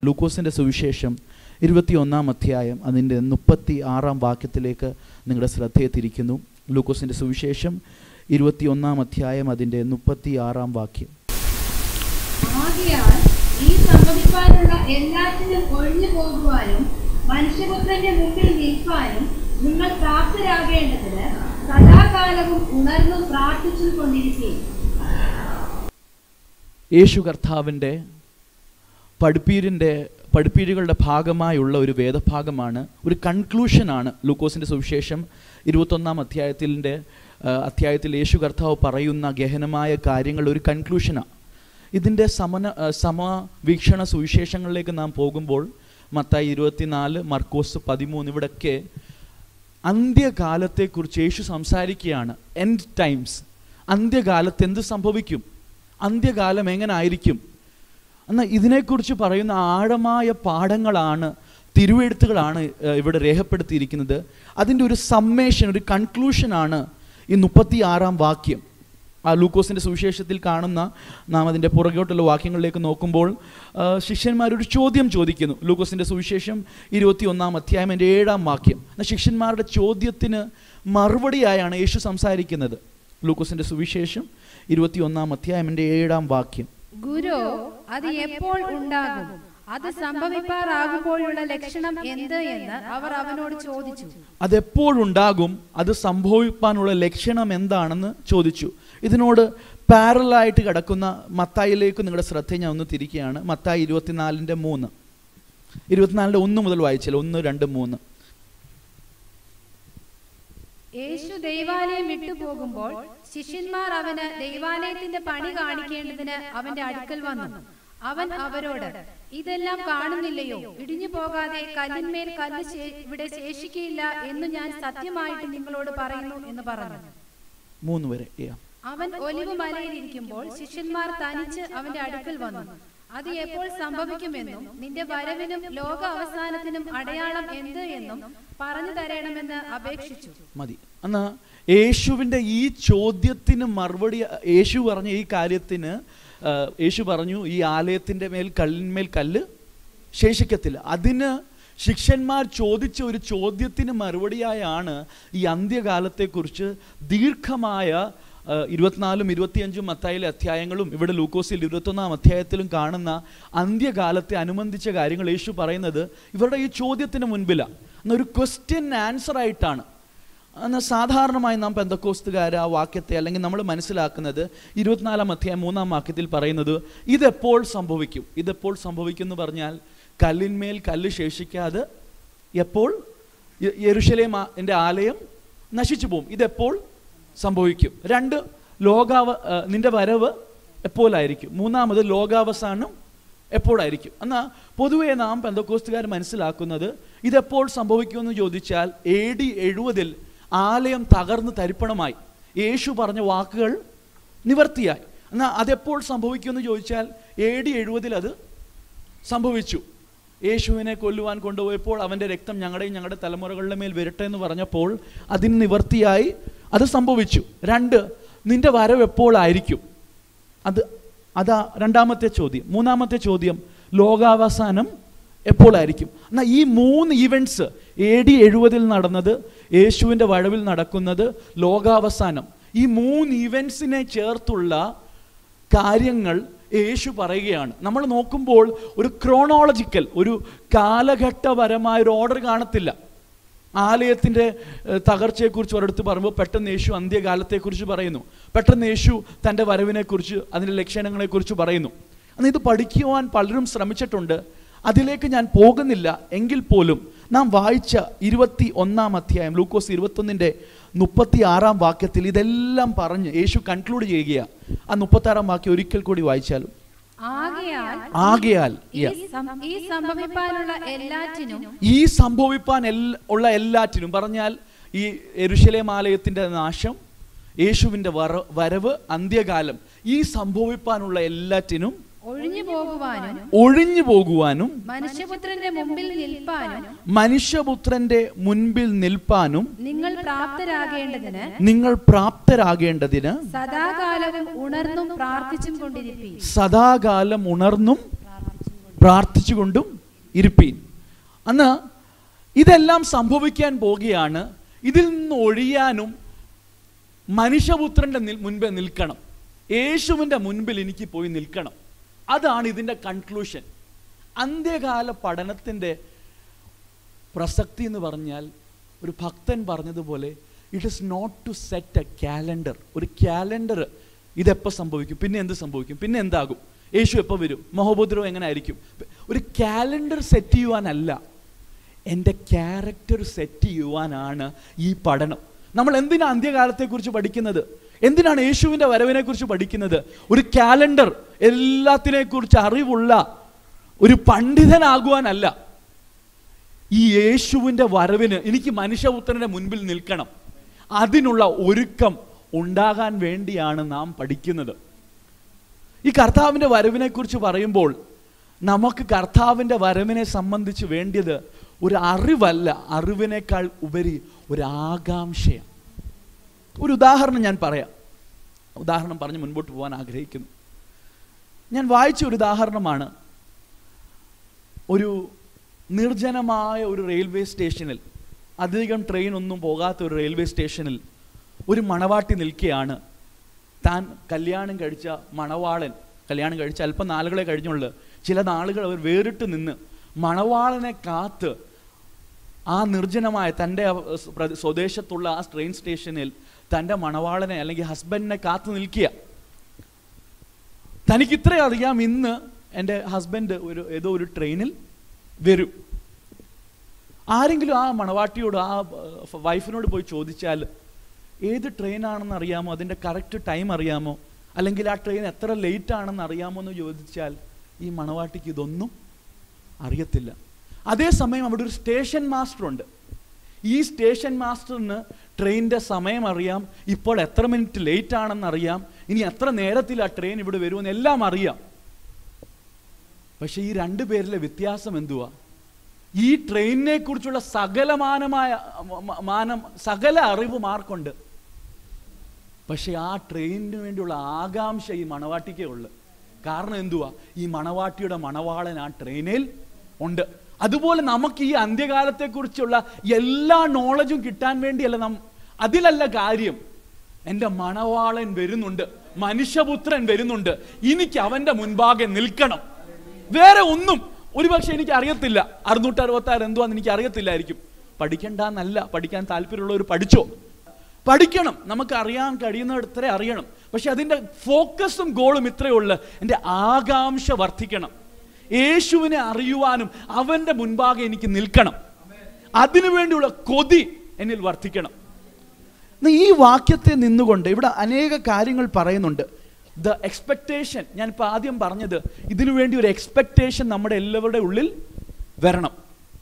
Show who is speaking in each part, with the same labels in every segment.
Speaker 1: ലൂക്കോസിൻ്റെ സുവിശേഷം ഇരുപത്തിയൊന്നാം അധ്യായം അതിൻ്റെ മുപ്പത്തി ആറാം വാക്യത്തിലേക്ക് നിങ്ങളുടെ ശ്രദ്ധയെ തിരിക്കുന്നു ലൂക്കോസിൻ്റെ സുവിശേഷം ഇരുപത്തിയൊന്നാം അധ്യായം അതിൻ്റെ മുപ്പത്തി ആറാം വാക്യം
Speaker 2: ആകയാൽ ഈ സംഭവിക്കാനുള്ള എല്ലാറ്റിനും ഒഴിഞ്ഞു പോകുവാനും മനുഷ്യപുത്രന്റെ മുമ്പിൽ നിൽക്കാനും നിങ്ങൾ പ്രാപ്തരാകേണ്ടതിന് സദാകാലവും ഉണർന്നും പ്രാർത്ഥിച്ചും കൊണ്ടിരിക്കുകയും
Speaker 1: യേശു കർത്താവിൻ്റെ പഠിപ്പീരിൻ്റെ പഠിപ്പീരുകളുടെ ഭാഗമായുള്ള ഒരു വേദഭാഗമാണ് ഒരു കൺക്ലൂഷനാണ് ലൂക്കോസിൻ്റെ സുവിശേഷം ഇരുപത്തൊന്നാം അധ്യായത്തിൻ്റെ അധ്യായത്തിൽ യേശു കർത്താവ് പറയുന്ന ഗഹനമായ കാര്യങ്ങൾ ഒരു കൺക്ലൂഷനാണ് ഇതിൻ്റെ സമന ആ, സമവീക്ഷണ സുവിശേഷങ്ങളിലേക്ക് നാം പോകുമ്പോൾ മത്തായി ഇരുപത്തിനാല് മർക്കോസ് പതിമൂന്ന് ഇവിടൊക്കെ അന്ത്യകാലത്തെക്കുറിച്ച് യേശു സംസാരിക്കുകയാണ് എൻഡ് ടൈംസ് അന്ത്യകാലത്ത് എന്ത് സംഭവിക്കും അന്ത്യകാലം എങ്ങനെ ആയിരിക്കും എന്നാൽ ഇതിനെക്കുറിച്ച് പറയുന്ന ആഴമായ പാഠങ്ങളാണ് തിരുവെഴുത്തുകളാണ് ഏഹ്, ഇവിടെ രേഖപ്പെടുത്തിയിരിക്കുന്നത് അതിൻ്റെ ഒരു സമ്മേഷൻ ഒരു കൺക്ലൂഷനാണ് ഈ മുപ്പത്തി ആറാം വാക്യം ആ ലൂക്കോസിൻ്റെ സുവിശേഷത്തിൽ കാണുന്ന നാം അതിൻ്റെ പുറകോട്ടുള്ള വാക്യങ്ങളിലേക്ക് നോക്കുമ്പോൾ ആ, ശിഷ്യന്മാരൊരു ചോദ്യം ചോദിക്കുന്നു ലൂക്കോസിൻ്റെ സുവിശേഷം ഇരുപത്തി ഒന്നാം അധ്യായം എൻ്റെ ഏഴാം വാക്യം എന്നാൽ ശിഷ്യന്മാരുടെ ചോദ്യത്തിന് മറുപടിയായാണ് യേശു സംസാരിക്കുന്നത് ലൂക്കോസിൻ്റെ സുവിശേഷം ഇരുപത്തി ഒന്നാം അധ്യായം എൻ്റെ ഏഴാം വാക്യം
Speaker 2: ഗുരു അത് എപ്പോൾ ഉണ്ടാകും അത് സംഭവിപ്പാറാകുമ്പോഴുള്ള ലക്ഷണം എന്ത് എന്ന് അവർ അവനോട് ചോദിച്ചു
Speaker 1: അതെപ്പോഴുണ്ടാകും അത് സംഭവിക്കാനുള്ള ലക്ഷണം എന്താണെന്ന് ചോദിച്ചു ഇതിനോട് പാരലായിട്ട് കിടക്കുന്ന മത്തായിലേക്ക് നിങ്ങളുടെ ശ്രദ്ധ ഞാൻ ഒന്ന് തിരിക്കുകയാണ് മത്തായി ഇരുപത്തിനാലിൻ്റെ മൂന്ന് ഇരുപത്തിനാലിൻ്റെ ഒന്ന് മുതൽ വായിച്ചാൽ ഒന്ന് രണ്ട് മൂന്ന്
Speaker 2: യേശു ദൈവാലയം വിട്ടുപോകുമ്പോൾ ശിഷ്യന്മാർ അവന് ദൈവാലയത്തിന്റെ പണി കാണിക്കേണ്ടതിന് അവന്റെ അടുക്കൽ വന്നു അവൻ അവരോട് ഇതെല്ലാം കാണുന്നില്ലയോ ഇടിഞ്ഞു പോകാതെ കല്ലിന്മേൽ കല്ല് ശേ- ഇവിടെ ശേഷിക്കയില്ല എന്ന് ഞാൻ സത്യമായിട്ട് നിങ്ങളോട് പറയുന്നു എന്ന് പറഞ്ഞു
Speaker 1: മൂന്ന് വരെ yeah.
Speaker 2: അവൻ ഒലിവ് മലയിലിരിക്കുമ്പോൾ ശിഷ്യന്മാർ തനിച്ച് അവന്റെ അടുക്കൽ വന്നു അത് എപ്പോൾ സംഭവിക്കുമെന്നും നിന്റെ വരവിനും ലോക അവസാനത്തിനും അടയാളം എന്ത് എന്നും പറഞ്ഞു തരണമെന്ന് അപേക്ഷിച്ചു
Speaker 1: മതി എന്നാ യേശുവിൻ്റെ ഈ ചോദ്യത്തിന് മറുപടി യേശു പറഞ്ഞ ഈ കാര്യത്തിന് ആ, യേശു പറഞ്ഞു ഈ ആലയത്തിൻ്റെ മേൽ കല്ലിന്മേൽ കല്ല് ശേഷിക്കത്തില്ല അതിന് ശിഷ്യന്മാർ ചോദിച്ച ഒരു ചോദ്യത്തിന് മറുപടിയായാണ് ഈ അന്ത്യകാലത്തെക്കുറിച്ച് ദീർഘമായ ആ, ഇരുപത്തിനാലും ഇരുപത്തിയഞ്ചും മത്തായിലെ അധ്യായങ്ങളും ഇവിടെ ലൂക്കോസിൽ ഇരുപത്തൊന്നാം അധ്യായത്തിലും കാണുന്ന അന്ത്യകാലത്തെ അനുബന്ധിച്ച കാര്യങ്ങൾ യേശു പറയുന്നത് ഇവരുടെ ഈ ചോദ്യത്തിന് മുൻപിലാണ് എന്നൊരു ക്വസ്റ്റ്യൻ ആൻസർ ആയിട്ടാണ് എന്നാൽ സാധാരണമായി നാം പെന്തക്കോസ്തുകാർ ആ വാക്യത്തെ അല്ലെങ്കിൽ നമ്മൾ മനസ്സിലാക്കുന്നത് ഇരുപത്തിനാലാം അധ്യായം മൂന്നാം വാക്യത്തിൽ പറയുന്നത് ഇതെപ്പോൾ സംഭവിക്കും ഇതെപ്പോൾ സംഭവിക്കും എന്ന് പറഞ്ഞാൽ കല്ലിന്മേൽ കല്ല് ശേഷിക്കാതെ എപ്പോൾ യ- യെരൂശലേം ആ- ന്റെ ആലയം നശിച്ചു പോകും ഇതെപ്പോൾ സംഭവിക്കും രണ്ട് ലോകാവ ആ, നിന്റെ വരവ് എപ്പോഴായിരിക്കും മൂന്നാമത് ലോകാവസാനം എപ്പോഴായിരിക്കും എന്നാൽ പൊതുവേ നാം പെന്തക്കോസ്തുകാർ മനസ്സിലാക്കുന്നത് ഇതെപ്പോൾ സംഭവിക്കുമെന്ന് ചോദിച്ചാൽ എ ഡി എഴുപതിൽ ആലയം തകർന്ന് തരിപ്പണമായി യേശു പറഞ്ഞ വാക്കുകൾ നിവർത്തിയായി എന്നാൽ അതെപ്പോൾ സംഭവിക്കുമെന്ന് ചോദിച്ചാൽ എ ഡി എഴുപതിൽ അത് സംഭവിച്ചു യേശുവിനെ കൊല്ലുവാൻ കൊണ്ടുപോയപ്പോൾ അവൻ്റെ രക്തം ഞങ്ങളുടെയും ഞങ്ങളുടെ തലമുറകളുടെ മേൽ വരട്ടെ എന്ന് പറഞ്ഞപ്പോൾ അതിന് നിവർത്തിയായി അത് സംഭവിച്ചു രണ്ട് നിന്റെ വരവ് എപ്പോഴായിരിക്കും അത് അതാ രണ്ടാമത്തെ ചോദ്യം മൂന്നാമത്തെ ചോദ്യം ലോകാവസാനം എപ്പോഴായിരിക്കും എന്നാൽ ഈ മൂന്ന് ഈവൻറ്റ്സ് എ ഡി എഴുപതിൽ നടന്നത് യേശുവിൻ്റെ വഴവിൽ നടക്കുന്നത് ലോകാവസാനം ഈ മൂന്ന് ഈവൻറ്റ്സിനെ ചേർത്തുള്ള കാര്യങ്ങൾ യേശു പറയുകയാണ് നമ്മൾ നോക്കുമ്പോൾ ഒരു ക്രോണോളജിക്കൽ ഒരു കാലഘട്ടപരമായ ഒരു ഓർഡർ കാണത്തില്ല ആലയത്തിൻ്റെ ഏഹ്, തകർച്ചയെക്കുറിച്ച് ഒരിടത്ത് പറയുമ്പോൾ പെട്ടെന്ന് യേശു അന്ത്യകാലത്തെക്കുറിച്ച് പറയുന്നു പെട്ടെന്ന് യേശു തൻ്റെ വരവിനെക്കുറിച്ച് അതിൻ്റെ ലക്ഷണങ്ങളെക്കുറിച്ച് പറയുന്നു അന്ന് ഇത് പഠിക്കുവാൻ പലരും ശ്രമിച്ചിട്ടുണ്ട് അതിലേക്ക് ഞാൻ പോകുന്നില്ല എങ്കിൽ പോലും നാം വായിച്ച ഇരുപത്തി ഒന്നാം അധ്യായം ലൂക്കോസ് ഇരുപത്തൊന്നിൻ്റെ മുപ്പത്തി ആറാം വാക്യത്തിൽ ഇതെല്ലാം പറഞ്ഞ് യേശു കൺക്ലൂഡ് ചെയ്യുകയാണ് ആ മുപ്പത്തി ആറാം വാക്യം ഒരിക്കൽ കൂടി വായിച്ചാലും
Speaker 2: ആകയാൽ
Speaker 1: ആകയാൽ
Speaker 2: ഈ
Speaker 1: yeah.
Speaker 2: സം- ഈ സംഭവിപ്പാനുള്ള എല്ലാറ്റിനും
Speaker 1: ഈ സംഭവിപ്പാൻ എല്ല- ഉള്ള എല്ലാറ്റിനും പറഞ്ഞാൽ ഈ എരുശലേം ആലയത്തിൻ്റെ നാശം യേശുവിൻ്റെ വര വരവ് അന്ത്യകാലം ഈ സംഭവിപ്പാനുള്ള എല്ലാറ്റിനും
Speaker 2: ഒഴിഞ്ഞു പോകുവാനും
Speaker 1: ഒഴിഞ്ഞു പോകുവാനും
Speaker 2: മനുഷ്യപുത്രന്റെ മുമ്പിൽ നിൽപ്പാനും
Speaker 1: മനുഷ്യപുത്രന്റെ മുൻപിൽ നിൽപ്പാനും
Speaker 2: നിങ്ങൾ പ്രാപ്തരാകേണ്ടതിന്
Speaker 1: നിങ്ങൾ പ്രാപ്തരാകേണ്ടതിന്
Speaker 2: സദാകാലവും ഉണർന്നും പ്രാർത്ഥിച്ചും കൊണ്ടിരിപ്പീൻ
Speaker 1: സദാകാലം ഉണർന്നും പ്രാർത്ഥിച്ചുകൊണ്ടും ഇരിപ്പീൻ അന്ന് ഇതെല്ലാം സംഭവിക്കാൻ പോകുകയാണ് ഇതിൽ നിന്ന് ഒഴിയാനും മനുഷ്യപുത്രൻ്റെ നിൽ- മുൻപേ നിൽക്കണം യേശുവിൻ്റെ മുൻപിൽ എനിക്ക് പോയി നിൽക്കണം അതാണ് ഇതിൻ്റെ കൺക്ലൂഷൻ അന്ത്യകാല പഠനത്തിൻ്റെ പ്രസക്തി എന്ന് പറഞ്ഞാൽ ഒരു ഭക്തൻ പറഞ്ഞതുപോലെ it is not to set a calendar ഒരു കാലണ്ടർ ഇതെപ്പോൾ സംഭവിക്കും പിന്നെ എന്ത് സംഭവിക്കും പിന്നെ എന്താകും യേശു എപ്പോൾ വരും മഹോബോദ്രവം എങ്ങനെ ആയിരിക്കും ഒരു കാലണ്ടർ സെറ്റ് ചെയ്യുവാനല്ല എൻ്റെ ക്യാരക്ടർ സെറ്റ് ചെയ്യുവാനാണ് ഈ പഠനം നമ്മൾ എന്തിനാ അന്ത്യകാലത്തെക്കുറിച്ച് പഠിക്കുന്നത് എന്തിനാണ് യേശുവിൻ്റെ വരവിനെക്കുറിച്ച് പഠിക്കുന്നത് ഒരു കാലണ്ടർ എല്ലാത്തിനെക്കുറിച്ച് അറിവുള്ള ഒരു പണ്ഡിതനാകുവാനല്ല ഈ യേശുവിൻ്റെ വരവിന് എനിക്ക് മനുഷ്യപുത്രൻ്റെ മുൻപിൽ നിൽക്കണം അതിനുള്ള ഒരുക്കം ഉണ്ടാകാൻ വേണ്ടിയാണ് നാം പഠിക്കുന്നത് ഈ കർത്താവിൻ്റെ വരവിനെക്കുറിച്ച് പറയുമ്പോൾ നമുക്ക് കർത്താവിൻ്റെ വരവിനെ സംബന്ധിച്ച് വേണ്ടിയത് ഒരു അറിവല്ല അറിവിനേക്കാൾ ഉപരി ഒരു ആകാംക്ഷയാണ് ഒരു ഉദാഹരണം ഞാൻ പറയാം ഉദാഹരണം പറഞ്ഞ് മുൻപോട്ട് പോകാൻ ആഗ്രഹിക്കുന്നു ഞാൻ വായിച്ച ഒരു ഉദാഹരണമാണ് ഒരു നിർജ്ജനമായ ഒരു റെയിൽവേ സ്റ്റേഷനിൽ അധികം ട്രെയിൻ ഒന്നും പോകാത്ത ഒരു റെയിൽവേ സ്റ്റേഷനിൽ ഒരു മണവാട്ടി നിൽക്കുകയാണ് താൻ കല്യാണം കഴിച്ച മണവാളൻ കല്യാണം കഴിച്ച അല്പം നാളുകളെ കഴിഞ്ഞുള്ളൂ ചില നാളുകൾ അവർ വേറിട്ട് നിന്ന് മണവാളനെ കാത്ത് ആ നിർജ്ജനമായ തൻ്റെ ആ സ് പ്ര- സ്വദേശത്തുള്ള ആ ട്രെയിൻ സ്റ്റേഷനിൽ തൻ്റെ മണവാളനെ അല്ലെങ്കിൽ ഹസ്ബൻഡിനെ കാത്തു നിൽക്കുക തനിക്ക് ഇത്രയും അറിയാം ഇന്ന് എൻ്റെ ഹസ്ബൻഡ് ഒരു ഏതോ ഒരു ട്രെയിനിൽ വരും ആരെങ്കിലും ആ മണവാട്ടിയോട് ആ ഏർ, വൈഫിനോട് പോയി ചോദിച്ചാൽ ഏത് ട്രെയിനാണെന്ന് അറിയാമോ അതിൻ്റെ കറക്റ്റ് ടൈം അറിയാമോ അല്ലെങ്കിൽ ആ ട്രെയിൻ എത്ര ലേറ്റ് ആണെന്ന് അറിയാമോ എന്ന് ചോദിച്ചാൽ ഈ മണവാട്ടിക്ക് ഇതൊന്നും അറിയത്തില്ല അതേസമയം അവിടെ ഒരു സ്റ്റേഷൻ മാസ്റ്റർ ഉണ്ട് ഈ സ്റ്റേഷൻ മാസ്റ്ററിന് ട്രെയിനിൻ്റെ സമയം അറിയാം ഇപ്പോൾ എത്ര മിനിറ്റ് ലേറ്റ് ആണെന്ന് അറിയാം ഇനി എത്ര നേരത്തിൽ ആ ട്രെയിൻ ഇവിടെ വരുമെന്ന് എല്ലാം അറിയാം പക്ഷേ ഈ രണ്ടു പേരിലെ വ്യത്യാസം എന്തുവാ ഈ ട്രെയിനിനെ കുറിച്ചുള്ള സകലമാനമായ മ- മ- മാനം സകല അറിവും ആർക്കുണ്ട് പക്ഷെ ആ ട്രെയിനിന് വേണ്ടിയുള്ള ആകാംക്ഷ ഈ മണവാട്ടിക്കേ ഉള്ളു കാരണം എന്തുവാ ഈ മണവാട്ടിയുടെ മണവാളൻ ആ ട്രെയിനിൽ ഉണ്ട് അതുപോലെ നമുക്ക് ഈ അന്ത്യകാലത്തെക്കുറിച്ചുള്ള എല്ലാ നോളജും കിട്ടാൻ വേണ്ടിയല്ല നാം അതിലല്ല കാര്യം എൻ്റെ മണവാളൻ വരുന്നുണ്ട് മനുഷ്യപുത്രൻ വരുന്നുണ്ട് എനിക്ക് അവൻ്റെ മുൻപാകെ നിൽക്കണം വേറെ ഒന്നും ഒരുപക്ഷെ എനിക്ക് അറിയത്തില്ല അറുന്നൂറ്റി അറുപത്തി ആറ് എന്തുവാന്ന് എനിക്ക് അറിയത്തില്ലായിരിക്കും പഠിക്കണ്ടെന്നല്ല പഠിക്കാൻ താല്പര്യമുള്ളവർ പഠിച്ചോ പഠിക്കണം നമുക്ക് അറിയാൻ കഴിയുന്നിടത്തരെ അറിയണം പക്ഷെ അതിൻ്റെ ഫോക്കസും ഗോളും ഇത്രയേ ഉള്ളു എൻ്റെ ആകാംക്ഷ വർദ്ധിക്കണം യേശുവിനെ അറിയുവാനും അവൻ്റെ മുൻപാകെ എനിക്ക് നിൽക്കണം അതിനുവേണ്ടിയുള്ള കൊതി എന്നിൽ വർദ്ധിക്കണം ഇന്ന് ഈ വാക്യത്തെ നിന്നുകൊണ്ട് ഇവിടെ അനേക കാര്യങ്ങൾ പറയുന്നുണ്ട് ദ എക്സ്പെക്ടേഷൻ ഞാനിപ്പോൾ ആദ്യം പറഞ്ഞത് ഇതിനു വേണ്ടി ഒരു എക്സ്പെക്ടേഷൻ നമ്മുടെ എല്ലാവരുടെ ഉള്ളിൽ വരണം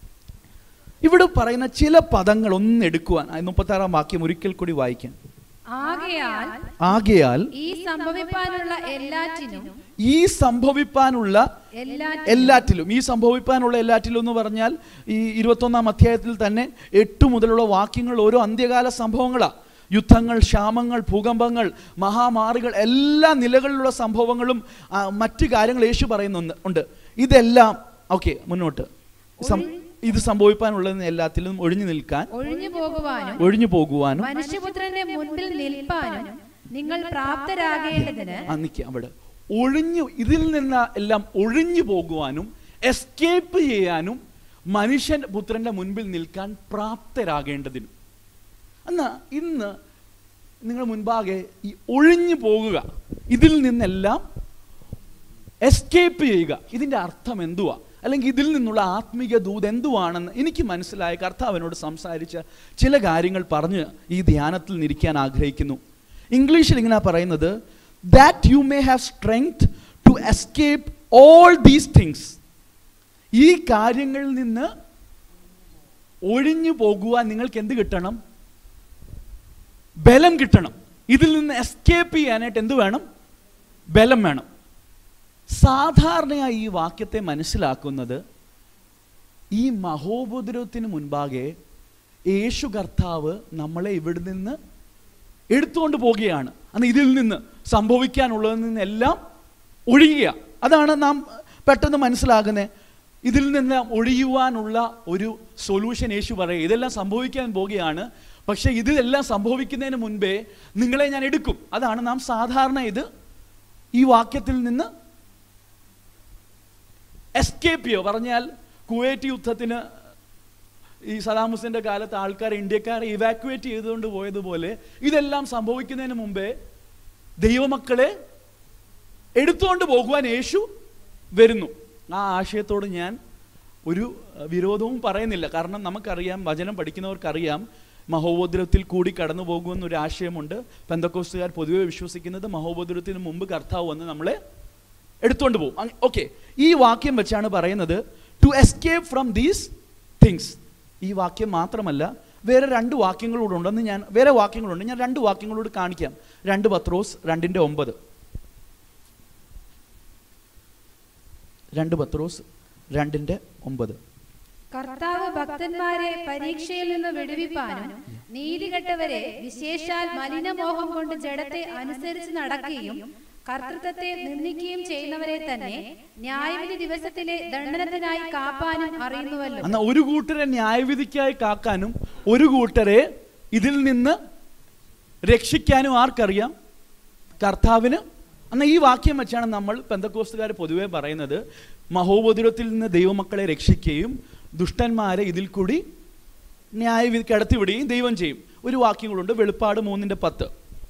Speaker 1: ഇവിടെ പറയുന്ന ചില പദങ്ങൾ ഒന്ന് എടുക്കുവാൻ മുപ്പത്താറാം വാക്യം ഒരിക്കൽ കൂടി വായിക്കാൻ
Speaker 2: ആകയാൽ
Speaker 1: ആകയാൽ
Speaker 2: ഈ സംഭവിപ്പാനുള്ള എല്ലാറ്റിനും
Speaker 1: ഈ സംഭവിപ്പാനുള്ള
Speaker 2: എല്ലാറ്റിനും
Speaker 1: എല്ലാറ്റിലും ഈ സംഭവിപ്പാനുള്ള എല്ലാറ്റിലും എന്ന് പറഞ്ഞാൽ ഈ ഇരുപത്തൊന്നാം അധ്യായത്തിൽ തന്നെ എട്ട് മുതലുള്ള വാക്യങ്ങൾ ഓരോ അന്ത്യകാല സംഭവങ്ങളാണ് യുദ്ധങ്ങൾ ക്ഷാമങ്ങൾ ഭൂകമ്പങ്ങൾ മഹാമാറികൾ എല്ലാ നിലകളിലുള്ള സംഭവങ്ങളും ആ, മറ്റ് കാര്യങ്ങൾ യേശു പറയുന്നുണ്ട് ഉണ്ട് ഇതെല്ലാം ഓക്കെ മുന്നോട്ട് സം- ഇത് സംഭവിപ്പാനുള്ളതിന് എല്ലാത്തിലും ഒഴിഞ്ഞു നിൽക്കാൻ
Speaker 2: ഒഴിഞ്ഞു പോകുവാനും
Speaker 1: ഒഴിഞ്ഞു പോകുവാനും
Speaker 2: മനുഷ്യപുത്രന്റെ മുൻപിൽ നിൽപ്പാനും നിങ്ങൾ പ്രാപ്തരാകേണ്ടതിന്
Speaker 1: ആ നിൽക്കുക അവിടെ ഒഴിഞ്ഞു ഇതിൽ നിന്ന് എല്ലാം ഒഴിഞ്ഞു പോകുവാനും എസ്കേപ്പ് ചെയ്യാനും മനുഷ്യൻ പുത്രന്റെ മുൻപിൽ നിൽക്കാൻ പ്രാപ്തരാകേണ്ടതിനും എന്നാ ഇന്ന് നിങ്ങൾ മുൻപാകെ ഈ ഒഴിഞ്ഞു പോകുക ഇതിൽ നിന്നെല്ലാം എസ്കേപ്പ് ചെയ്യുക ഇതിൻ്റെ അർത്ഥം എന്തുവാ അല്ലെങ്കിൽ ഇതിൽ നിന്നുള്ള ആത്മീക ദൂത് എന്തുവാണെന്ന് എനിക്ക് മനസ്സിലായ കർത്താവിനോട് സംസാരിച്ച ചില കാര്യങ്ങൾ പറഞ്ഞ് ഈ ധ്യാനത്തിൽ നിരിക്കാൻ ആഗ്രഹിക്കുന്നു ഇംഗ്ലീഷിൽ ഇങ്ങനെ പറയുന്നത് that you may have strength to escape all these things ഈ കാര്യങ്ങളിൽ നിന്ന് ഒഴിഞ്ഞു പോകുവാൻ നിങ്ങൾക്ക് എന്ത് കിട്ടണം ബലം കിട്ടണം ഇതിൽ നിന്ന് എസ്കേപ്പ് ചെയ്യാനായിട്ട് എന്ത് വേണം ബലം വേണം സാധാരണയായി ഈ വാക്യത്തെ മനസ്സിലാക്കുന്നത് ഈ മഹോപദ്രവത്തിന് മുൻപാകെ യേശു കർത്താവ് നമ്മളെ ഇവിടെ നിന്ന് എടുത്തുകൊണ്ട് പോവുകയാണ് അന്ന് ഇതിൽ നിന്ന് സംഭവിക്കാനുള്ളതിൽ നിന്നെല്ലാം ഒഴിയുക അതാണ് നാം പെട്ടെന്ന് മനസ്സിലാകുന്നേ ഇതിൽ നിന്ന് ഒഴിയുവാനുള്ള ഒരു സൊല്യൂഷൻ യേശു പറയും ഇതെല്ലാം സംഭവിക്കാൻ പോകുകയാണ് പക്ഷേ ഇതെല്ലാം സംഭവിക്കുന്നതിന് മുൻപേ നിങ്ങളെ ഞാൻ എടുക്കും അതാണ് നാം സാധാരണ ഇത് ഈ വാക്യത്തിൽ നിന്ന് എസ്കേപ്പ് ചെയ്യോ പറഞ്ഞാൽ കുവൈറ്റ് യുദ്ധത്തിന് ഈ സദാം ഹുസൈൻ്റെ കാലത്ത് ആൾക്കാർ ഇന്ത്യക്കാരെ ഇവാക്യുവേറ്റ് ചെയ്തുകൊണ്ട് പോയതുപോലെ ഇതെല്ലാം സംഭവിക്കുന്നതിന് മുമ്പേ ദൈവമക്കളെ എടുത്തുകൊണ്ട് പോകുവാൻ യേശു വരുന്നു ആ ആശയത്തോട് ഞാൻ ഒരു അഹ്, വിരോധവും പറയുന്നില്ല കാരണം നമുക്കറിയാം വചനം പഠിക്കുന്നവർക്കറിയാം മഹോപദ്രവത്തിൽ കൂടി കടന്നു പോകുമെന്നൊരു ആശയമുണ്ട് പെന്തക്കോസ്തുകാർ പൊതുവെ വിശ്വസിക്കുന്നത് മഹോപദ്രവത്തിന് മുമ്പ് കർത്താവ് വന്ന് നമ്മളെ എടുത്തുകൊണ്ട് പോകും ഓക്കെ ഈ വാക്യം വെച്ചാണ് പറയുന്നത് to escape from these things ഈ വാക്യം മാത്രമല്ല വേറെ രണ്ട് വാക്യങ്ങളൂടെ ഉണ്ടെന്ന് ഞാൻ വേറെ വാക്യങ്ങളുണ്ട് ഞാൻ രണ്ട് വാക്യങ്ങളോട് കാണിക്കാം രണ്ട് പത്രോസ് രണ്ടിൻ്റെ ഒമ്പത് രണ്ട് പത്രോസ് രണ്ടിൻ്റെ ഒമ്പത്
Speaker 2: കർത്താവ് ഭക്തന്മാരെ പരീക്ഷയിൽ നിന്ന് വിടുവിപ്പാനും നീതികെട്ടവരെ വിശേഷാൽ മലിനമോഹം കൊണ്ട് ജഡത്തെ അനുസരിച്ച് നടക്കുകയും കർത്തൃത്വത്തെ നിന്ദിക്കുകയും ചെയ്യുന്നവരെ തന്നെ ന്യായവിധി ദിവസത്തിലെ ദണ്ഡനത്തിനായി കാപ്പാനും അറിയുന്നുവല്ലോ
Speaker 1: എന്നാൽ ഒരു കൂട്ടരെ ന്യായവിധിക്കായി കാക്കാനും ഒരു കൂട്ടരെ ഇതിൽ നിന്ന് രക്ഷിക്കാനും ആർക്കറിയാം കർത്താവിന് എന്നാൽ ഈ വാക്യം വെച്ചാണ് നമ്മൾ പെന്തക്കോസ്തുകാർ പൊതുവെ പറയുന്നത് മഹോപതിരത്തിൽ നിന്ന് ദൈവമക്കളെ രക്ഷിക്കുകയും ദുഷ്ടന്മാരെ ഇതിൽ കൂടി ന്യായവിധി കടത്തിവിടുകയും ദൈവം ചെയ്യും ഒരു വാക്യങ്ങളുണ്ട് വെളിപ്പാട് മൂന്നിൻ്റെ പത്ത്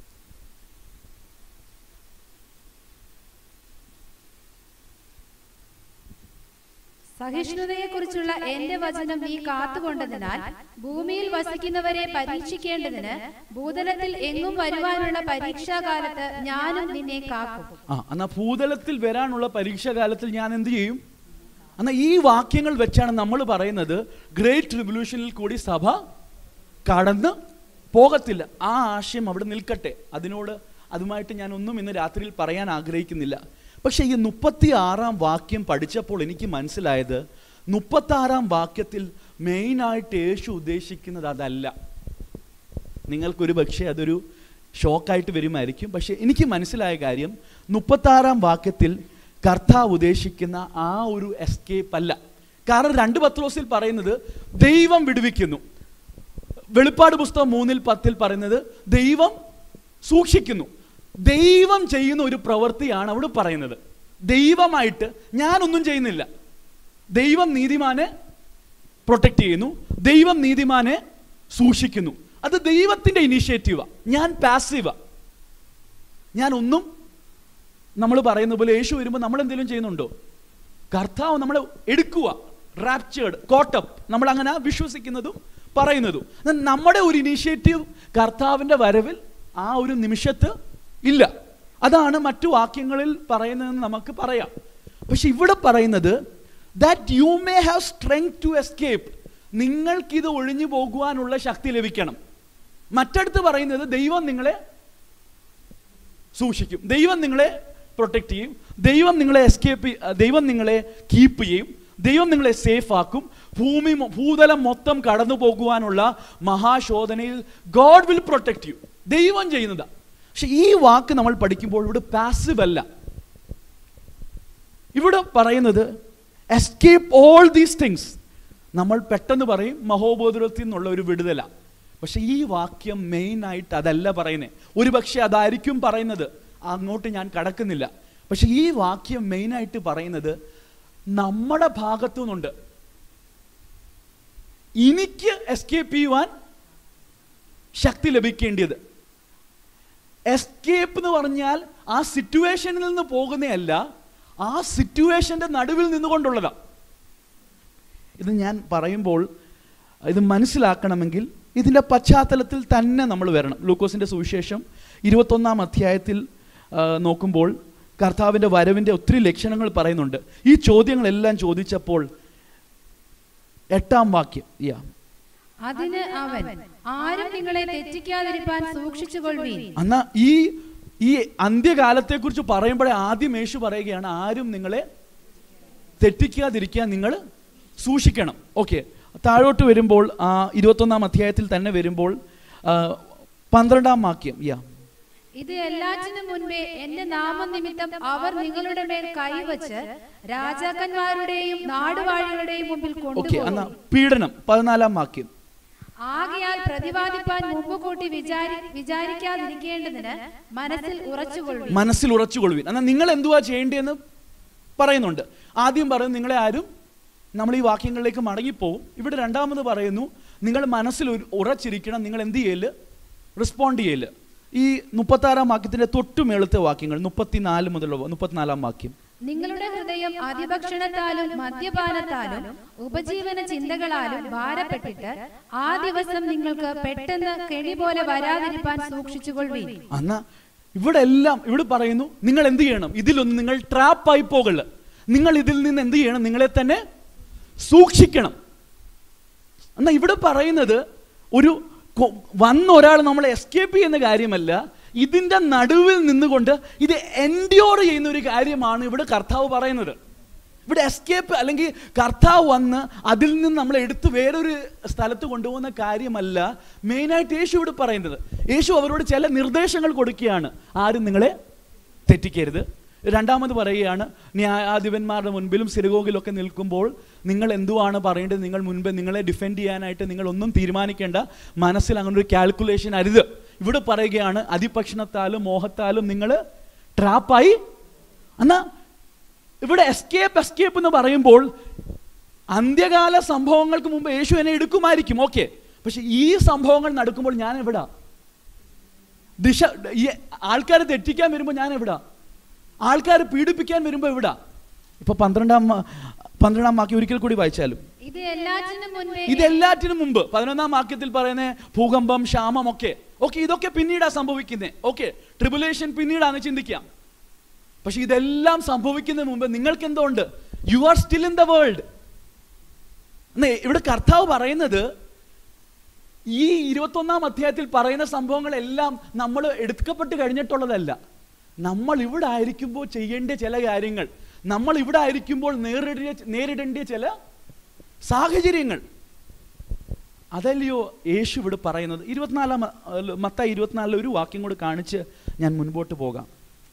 Speaker 2: സഹിഷ്ണുതയെക്കുറിച്ചുള്ള എന്റെ വചനം നീ കാത്തുകൊണ്ടതിനാൽ ഭൂമിയിൽ വസിക്കുന്നവരെ പരീക്ഷിക്കേണ്ടതിന് ഭൂതലത്തിൽ എങ്ങും വരുവാനുള്ള പരീക്ഷാകാലത്ത് ഞാനും നിന്നെ കാക്കും
Speaker 1: ആ എന്നാൽ ഭൂതലത്തിൽ വരാനുള്ള പരീക്ഷ കാലത്തിൽ ഞാൻ എന്ത് ചെയ്യും എന്നാൽ ഈ വാക്യങ്ങൾ വെച്ചാണ് നമ്മൾ പറയുന്നത് ഗ്രേറ്റ് റിവല്യൂഷനിൽ കൂടി സഭ കടന്ന് പോകത്തില്ല ആ ആശയം അവിടെ നിൽക്കട്ടെ അതിനോട് അതുമായിട്ട് ഞാൻ ഒന്നും ഇന്ന് രാത്രിയിൽ പറയാൻ ആഗ്രഹിക്കുന്നില്ല പക്ഷേ ഈ മുപ്പത്തി ആറാം വാക്യം പഠിച്ചപ്പോൾ എനിക്ക് മനസ്സിലായത് മുപ്പത്താറാം വാക്യത്തിൽ മെയിനായിട്ട് യേശു ഉദ്ദേശിക്കുന്നത് അതല്ല നിങ്ങൾക്കൊരു പക്ഷേ അതൊരു ഷോക്കായിട്ട് വരുമായിരിക്കും പക്ഷേ എനിക്ക് മനസ്സിലായ കാര്യം മുപ്പത്താറാം വാക്യത്തിൽ കർത്താവ് ഉദ്ദേശിക്കുന്ന ആ ഒരു എസ്കേപ്പ് അല്ല കാരണം രണ്ട് പത്രോസിൽ പറയുന്നത് ദൈവം വിടുവിക്കുന്നു വെളിപ്പാട് പുസ്തകം മൂന്നിൽ പത്തിൽ പറയുന്നത് ദൈവം സൂക്ഷിക്കുന്നു ദൈവം ചെയ്യുന്ന ഒരു പ്രവൃത്തിയാണ് അവിടെ പറയുന്നത് ദൈവമായിട്ട് ഞാനൊന്നും ചെയ്യുന്നില്ല ദൈവം നീതിമാനെ പ്രൊട്ടക്റ്റ് ചെയ്യുന്നു ദൈവം നീതിമാനെ സൂക്ഷിക്കുന്നു അത് ദൈവത്തിൻ്റെ ഇനീഷ്യേറ്റീവാ ഞാൻ പാസീവാ ഞാൻ ഒന്നും നമ്മൾ പറയുന്ന പോലെ യേശു വരുമ്പോൾ നമ്മൾ എന്തെങ്കിലും ചെയ്യുന്നുണ്ടോ കർത്താവ് നമ്മളെ എടുക്കുക റാപ്ചേർഡ് കോട്ടപ്പ് നമ്മൾ അങ്ങനെ വിശ്വസിക്കുന്നതും പറയുന്നതും എന്നാൽ നമ്മുടെ ഒരു ഇനീഷ്യേറ്റീവ് കർത്താവിൻ്റെ വരവിൽ ആ ഒരു നിമിഷത്ത് ഇല്ല അതാണ് മറ്റു വാക്യങ്ങളിൽ പറയുന്നതെന്ന് നമുക്ക് പറയാം പക്ഷെ ഇവിടെ പറയുന്നത് that you may have strength to escape നിങ്ങൾക്കിത് ഒഴിഞ്ഞു പോകുവാനുള്ള ശക്തി ലഭിക്കണം മറ്റടുത്ത് പറയുന്നത് ദൈവം നിങ്ങളെ സൂക്ഷിക്കും ദൈവം നിങ്ങളെ പ്രൊട്ടക്റ്റ് ചെയ്യും ദൈവം നിങ്ങളെ എസ്കേപ്പ് ദൈവം നിങ്ങളെ കീപ്പ് ചെയ്യും ദൈവം നിങ്ങളെ സേഫ് ആക്കും ഭൂമി മൊ- ഭൂതലം മൊത്തം കടന്നു പോകുവാനുള്ള മഹാശോധനയിൽ ഗോഡ് വിൽ പ്രൊട്ടക്റ്റ് യു ദൈവം ചെയ്യുന്നതാ പക്ഷെ ഈ വാക്ക് നമ്മൾ പഠിക്കുമ്പോൾ ഇവിടെ പാസീവ് അല്ല ഇവിടെ പറയുന്നത് എസ്കേപ്പ് ഓൾ ദീസ് തിങ്സ് നമ്മൾ പെട്ടെന്ന് പറയും മഹോബോധത്തിൽ നിന്നുള്ള ഒരു വിടുതല പക്ഷെ ഈ വാക്യം മെയിൻ ആയിട്ട് അതല്ല പറയുന്നത് ഒരു പക്ഷെ അതായിരിക്കും പറയുന്നത് അങ്ങോട്ട് ഞാൻ കടക്കുന്നില്ല പക്ഷെ ഈ വാക്യം മെയിൻ ആയിട്ട് പറയുന്നത് നമ്മുടെ ഭാഗത്തു നിന്നുണ്ട് എനിക്ക് എസ്കേപ്പ് ചെയ്യുവാൻ ശക്തി ലഭിക്കേണ്ടത് എസ്കേപ്പ് എന്ന് പറഞ്ഞാൽ ആ സിറ്റുവേഷനിൽ നിന്ന് പോകുന്നതല്ല ആ സിറ്റുവേഷന്റെ നടുവിൽ നിന്നുകൊണ്ടുള്ളതാ ഇത് ഞാൻ പറയുമ്പോൾ ഇത് മനസ്സിലാക്കണമെങ്കിൽ ഇതിൻ്റെ പശ്ചാത്തലത്തിൽ തന്നെ നമ്മൾ വരണം ലൂക്കോസിൻ്റെ സുവിശേഷം ഇരുപത്തൊന്നാം അധ്യായത്തിൽ ആ, നോക്കുമ്പോൾ കർത്താവിൻ്റെ വരവിൻ്റെ ഒത്തിരി ലക്ഷണങ്ങൾ പറയുന്നുണ്ട് ഈ ചോദ്യങ്ങളെല്ലാം ചോദിച്ചപ്പോൾ എട്ടാം വാക്യം യാ
Speaker 2: അതിന് അവൻ ആരും നിങ്ങളെ തെറ്റിക്കാതിരിപ്പാൻ സൂക്ഷിച്ചുകൊള്ളുവീൻ
Speaker 1: എന്നാ ഈ ഈ അന്ത്യകാലത്തെക്കുറിച്ച് പറയുമ്പോഴേ ആദ്യം യേശു പറയുകയാണ് ആരും നിങ്ങളെ തെറ്റിക്കാതിരിക്കാൻ നിങ്ങൾ സൂക്ഷിക്കണം ഓക്കെ താഴോട്ട് വരുമ്പോൾ ആ ഇരുപത്തൊന്നാം അധ്യായത്തിൽ തന്നെ വരുമ്പോൾ ആ, പന്ത്രണ്ടാം വാക്യം യാ
Speaker 2: ഇത് എല്ലാറ്റിനും മുൻപേ എന്റെ നാമനിമിത്തം അവർ നിങ്ങളുടെ മേൽ കൈവച്ച് രാജാക്കന്മാരുടെയും നാടുവാഴികളുടെയും മുമ്പിൽ
Speaker 1: ഓക്കെ എന്നാ
Speaker 2: കൊണ്ടുപോകും
Speaker 1: പീഡനം പതിനാലാം വാക്യം
Speaker 2: ആകയാൽ പ്രതിപാദിപ്പാൻ മുമ്പ് കൂട്ടി വിചാരി വിചാരിക്കാതിരിക്കേണ്ടതിന് മനസ്സിൽ ഉറച്ചുകൊള്ളും
Speaker 1: മനസ്സിൽ ഉറച്ചുകൊള്ളുവിൻ എന്നാൽ നിങ്ങൾ എന്തുവാ ചെയ്യേണ്ടതെന്ന് പറയുന്നുണ്ട് ആദ്യം പറയുന്നു നിങ്ങളെ ആരും നമ്മൾ ഈ വാക്യങ്ങളിലേക്ക് മടങ്ങിപ്പോവും ഇവിടെ രണ്ടാമത് പറയുന്നു നിങ്ങൾ മനസ്സിൽ ഒരു ഉറച്ചിരിക്കണം നിങ്ങൾ എന്ത് ചെയ്യല് റെസ്പോണ്ട് ചെയ്യല് ഈ മുപ്പത്താറാം വാക്യത്തിന്റെ തൊട്ടു മേളത്തെ വാക്യങ്ങൾ മുപ്പത്തിനാല് മുതലുള്ള മുപ്പത്തിനാലാം വാക്യം
Speaker 2: നിങ്ങളുടെ ഹൃദയം അതിഭക്ഷണത്താലും മദ്യപാനത്താലും ഉപജീവന ചിന്തകളാലും ഭാരപ്പെട്ടിട്ട് ആ ദിവസം നിങ്ങൾക്ക് പെട്ടെന്ന് കെണി പോലെ വരാതിരിപ്പാൻ സൂക്ഷിച്ചുകൊള്ളുവീൻ
Speaker 1: അന്നാ ഇവിടെ എല്ലാം ഇവിടെ പറയുന്നു നിങ്ങൾ എന്ത് ചെയ്യണം ഇതിലൊന്നും നിങ്ങൾ ട്രാപ്പായി പോകല്ല നിങ്ങൾ ഇതിൽ നിന്ന് എന്ത് ചെയ്യണം നിങ്ങളെ തന്നെ സൂക്ഷിക്കണം എന്നാ ഇവിടെ പറയുന്നത് ഒരു കൊ- വന്ന ഒരാൾ നമ്മൾ എസ്കേപ്പ് ചെയ്യുന്ന കാര്യമല്ല ഇതിൻ്റെ നടുവിൽ നിന്നുകൊണ്ട് ഇത് എൻഡ്യോർ ചെയ്യുന്ന ഒരു കാര്യമാണ് ഇവിടെ കർത്താവ് പറയുന്നത് ഇവിടെ എസ്കേപ്പ് അല്ലെങ്കിൽ കർത്താവ് വന്ന് അതിൽ നിന്ന് നമ്മൾ എടുത്ത് വേറൊരു സ്ഥലത്ത് കൊണ്ടുപോകുന്ന കാര്യമല്ല മെയിനായിട്ട് യേശു ഇവിടെ പറയുന്നത് യേശു അവരോട് ചില നിർദ്ദേശങ്ങൾ കൊടുക്കുകയാണ് ആരും നിങ്ങളെ തെറ്റിക്കരുത് രണ്ടാമത് പറയുകയാണ് ന്യായാധിപന്മാരുടെ മുൻപിലും സിരകോകിലൊക്കെ നിൽക്കുമ്പോൾ നിങ്ങൾ എന്തുവാണ് പറയേണ്ടത് നിങ്ങൾ മുൻപ് നിങ്ങളെ ഡിഫെൻഡ് ചെയ്യാനായിട്ട് നിങ്ങൾ ഒന്നും തീരുമാനിക്കേണ്ട മനസ്സിൽ അങ്ങനെ ഒരു കാൽക്കുലേഷൻ അരുത് ഇവിടെ പറയുകയാണ് അതിഭക്ഷണത്താലും മോഹത്താലും നിങ്ങൾ ട്രാപ്പായി എന്നാ ഇവിടെ എസ്കേപ്പ് എസ്കേപ്പ് എന്ന് പറയുമ്പോൾ അന്ത്യകാല സംഭവങ്ങൾക്ക് മുമ്പ് യേശു എന്നെ എടുക്കുമായിരിക്കും ഓക്കെ പക്ഷെ ഈ സംഭവങ്ങൾ നടക്കുമ്പോൾ ഞാൻ എവിടാ ദിശ ഈ ആൾക്കാരെ തെറ്റിക്കാൻ വരുമ്പോൾ ഞാൻ എവിടാ ആൾക്കാരെ പീഡിപ്പിക്കാൻ വരുമ്പോൾ എവിടാ ഇപ്പൊ പന്ത്രണ്ടാം മ- പന്ത്രണ്ടാം വാക്യം ഒരിക്കൽ കൂടി വായിച്ചാലും
Speaker 2: ഇത് എല്ലാറ്റിനും മുൻപേ
Speaker 1: ഇതെല്ലാറ്റിനും മുമ്പ് പതിനൊന്നാം വാക്യത്തിൽ പറയുന്ന ഭൂകമ്പം ക്ഷാമം ഒക്കെ ഓക്കെ ഇതൊക്കെ പിന്നീടാ സംഭവിക്കുന്നത് ഓക്കെ ട്രിബുലേഷൻ പിന്നീടാണ് ചിന്തിക്കാം പക്ഷെ ഇതെല്ലാം സംഭവിക്കുന്നതിന് മുമ്പ് നിങ്ങൾക്ക് എന്തോ ഉണ്ട് you are still in the world ഇവിടെ കർത്താവ് പറയുന്നത് ഈ ഇരുപത്തൊന്നാം അധ്യായത്തിൽ പറയുന്ന സംഭവങ്ങളെല്ലാം നമ്മൾ എടുക്കപ്പെട്ട് കഴിഞ്ഞിട്ടുള്ളതല്ല നമ്മൾ ഇവിടെ ആയിരിക്കുമ്പോൾ ചെയ്യേണ്ട ചില കാര്യങ്ങൾ നമ്മൾ ഇവിടെ ആയിരിക്കുമ്പോൾ നേരിടേണ്ട നേരിടേണ്ട ചില സാഹചര്യങ്ങൾ അതല്ലയോ യേശു ഇവിടെ പറയുന്നത് ഇരുപത്തിനാലാം അഹ് മത്ത ഇരുപത്തിനാലിൽ ഒരു വാക്യം കൂടി കാണിച്ച് ഞാൻ മുൻപോട്ട് പോകാം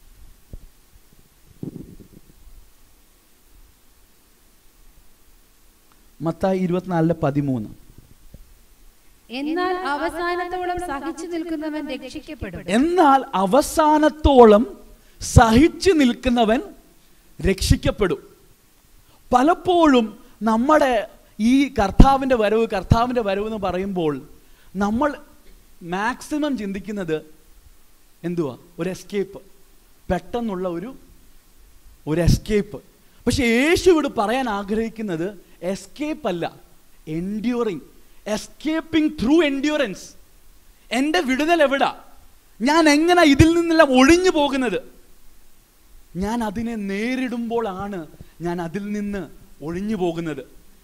Speaker 1: മത്തായി ഇരുപത്തിനാലിലെ പതിമൂന്ന്
Speaker 2: എന്നാൽ അവസാനത്തോളം സഹിച്ചു നിൽക്കുന്നവൻ രക്ഷിക്കപ്പെടും
Speaker 1: എന്നാൽ അവസാനത്തോളം സഹിച്ചു നിൽക്കുന്നവൻ രക്ഷിക്കപ്പെടും പലപ്പോഴും നമ്മുടെ ഈ കർത്താവിൻ്റെ വരവ് കർത്താവിൻ്റെ വരവ് എന്ന് പറയുമ്പോൾ നമ്മൾ മാക്സിമം ചിന്തിക്കുന്നത് എന്തുവാ ഒരു എസ്കേപ്പ് പെട്ടെന്നുള്ള ഒരു ഒരു എസ്കേപ്പ് പക്ഷെ യേശു ഇവിടെ പറയാൻ ആഗ്രഹിക്കുന്നത് എസ്കേപ്പ് അല്ല എൻഡ്യൂറിങ് എസ്കേപ്പിംഗ് ത്രൂ എൻഡ്യൂറൻസ് എൻ്റെ വിടുതൽ എവിടാ ഞാൻ എങ്ങനെ ഇതിൽ നിന്നെല്ലാം ഒഴിഞ്ഞു പോകുന്നത് ഞാൻ അതിനെ നേരിടുമ്പോഴാണ് ഞാൻ അതിൽ നിന്ന് ഒഴിഞ്ഞു പോകുന്നത്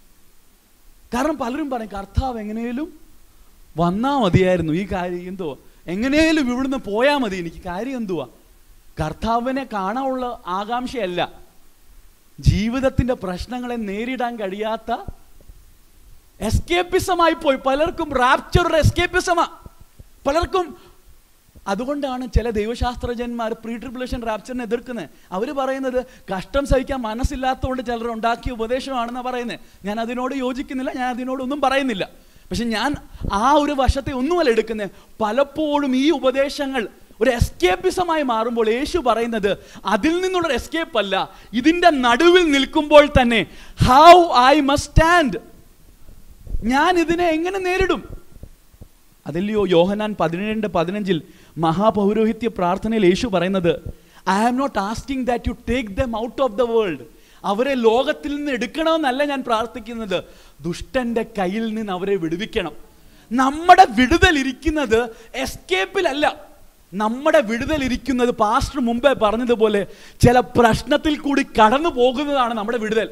Speaker 1: കാരണം പലരും പറയും കർത്താവ് എങ്ങനെയും വന്നാ മതിയായിരുന്നു ഈ കാര്യം എന്തോ എങ്ങനെയും ഇവിടുന്ന് പോയാൽ മതി എനിക്ക് കാര്യം എന്തുവാ കർത്താവിനെ കാണാനുള്ള ആകാംക്ഷയല്ല ജീവിതത്തിന്റെ പ്രശ്നങ്ങളെ നേരിടാൻ കഴിയാത്ത എസ്കേപ്പിസമായി പോയി പലർക്കും റാപ്ചർ ഒരു എസ്കേപ്പിസമാ പലർക്കും അതുകൊണ്ടാണ് ചില ദൈവശാസ്ത്രജ്ഞന്മാർ പ്രീ ട്രിബുലേഷൻ റാപ്ചറിനെ എതിർക്കുന്നത് അവർ പറയുന്നത് കഷ്ടം സഹിക്കാൻ മനസ്സില്ലാത്തതുകൊണ്ട് ചിലർ ഉണ്ടാക്കിയ ഉപദേശമാണെന്ന് പറയുന്നത് ഞാൻ അതിനോട് യോജിക്കുന്നില്ല ഞാൻ അതിനോടൊന്നും പറയുന്നില്ല പക്ഷെ ഞാൻ ആ ഒരു വശത്തെ ഒന്നുമല്ല എടുക്കുന്നത് പലപ്പോഴും ഈ ഉപദേശങ്ങൾ ഒരു എസ്കേപ്പിസമായി മാറുമ്പോൾ യേശു പറയുന്നത് അതിൽ നിന്നുള്ള എസ്കേപ്പ് അല്ല ഇതിൻ്റെ നടുവിൽ നിൽക്കുമ്പോൾ തന്നെ ഹൗ ഐ മസ്റ്റ് സ്റ്റാൻഡ് ഞാൻ ഇതിനെ എങ്ങനെ നേരിടും അതല്ലയോ യോഹനാൻ പതിനേഴിൻ്റെ പതിനഞ്ചിൽ മഹാപൗരോഹിത്യ പ്രാർത്ഥനയിൽ യേശു പറയുന്നത് I am not asking that you take them out of the world അവരെ ലോകത്തിൽ നിന്ന് എടുക്കണമെന്നല്ല ഞാൻ പ്രാർത്ഥിക്കുന്നത് ദുഷ്ടന്റെ കയ്യിൽ നിന്ന് അവരെ വിടുവിക്കണം നമ്മുടെ വിടുതൽ ഇരിക്കുന്നത് എസ്കേപ്പിലല്ല നമ്മുടെ വിടുതൽ ഇരിക്കുന്നത് പാസ്റ്റർ മുമ്പേ പറഞ്ഞതുപോലെ ചില പ്രശ്നത്തിൽ കൂടി കടന്നു പോകുന്നതാണ് നമ്മുടെ വിടുതൽ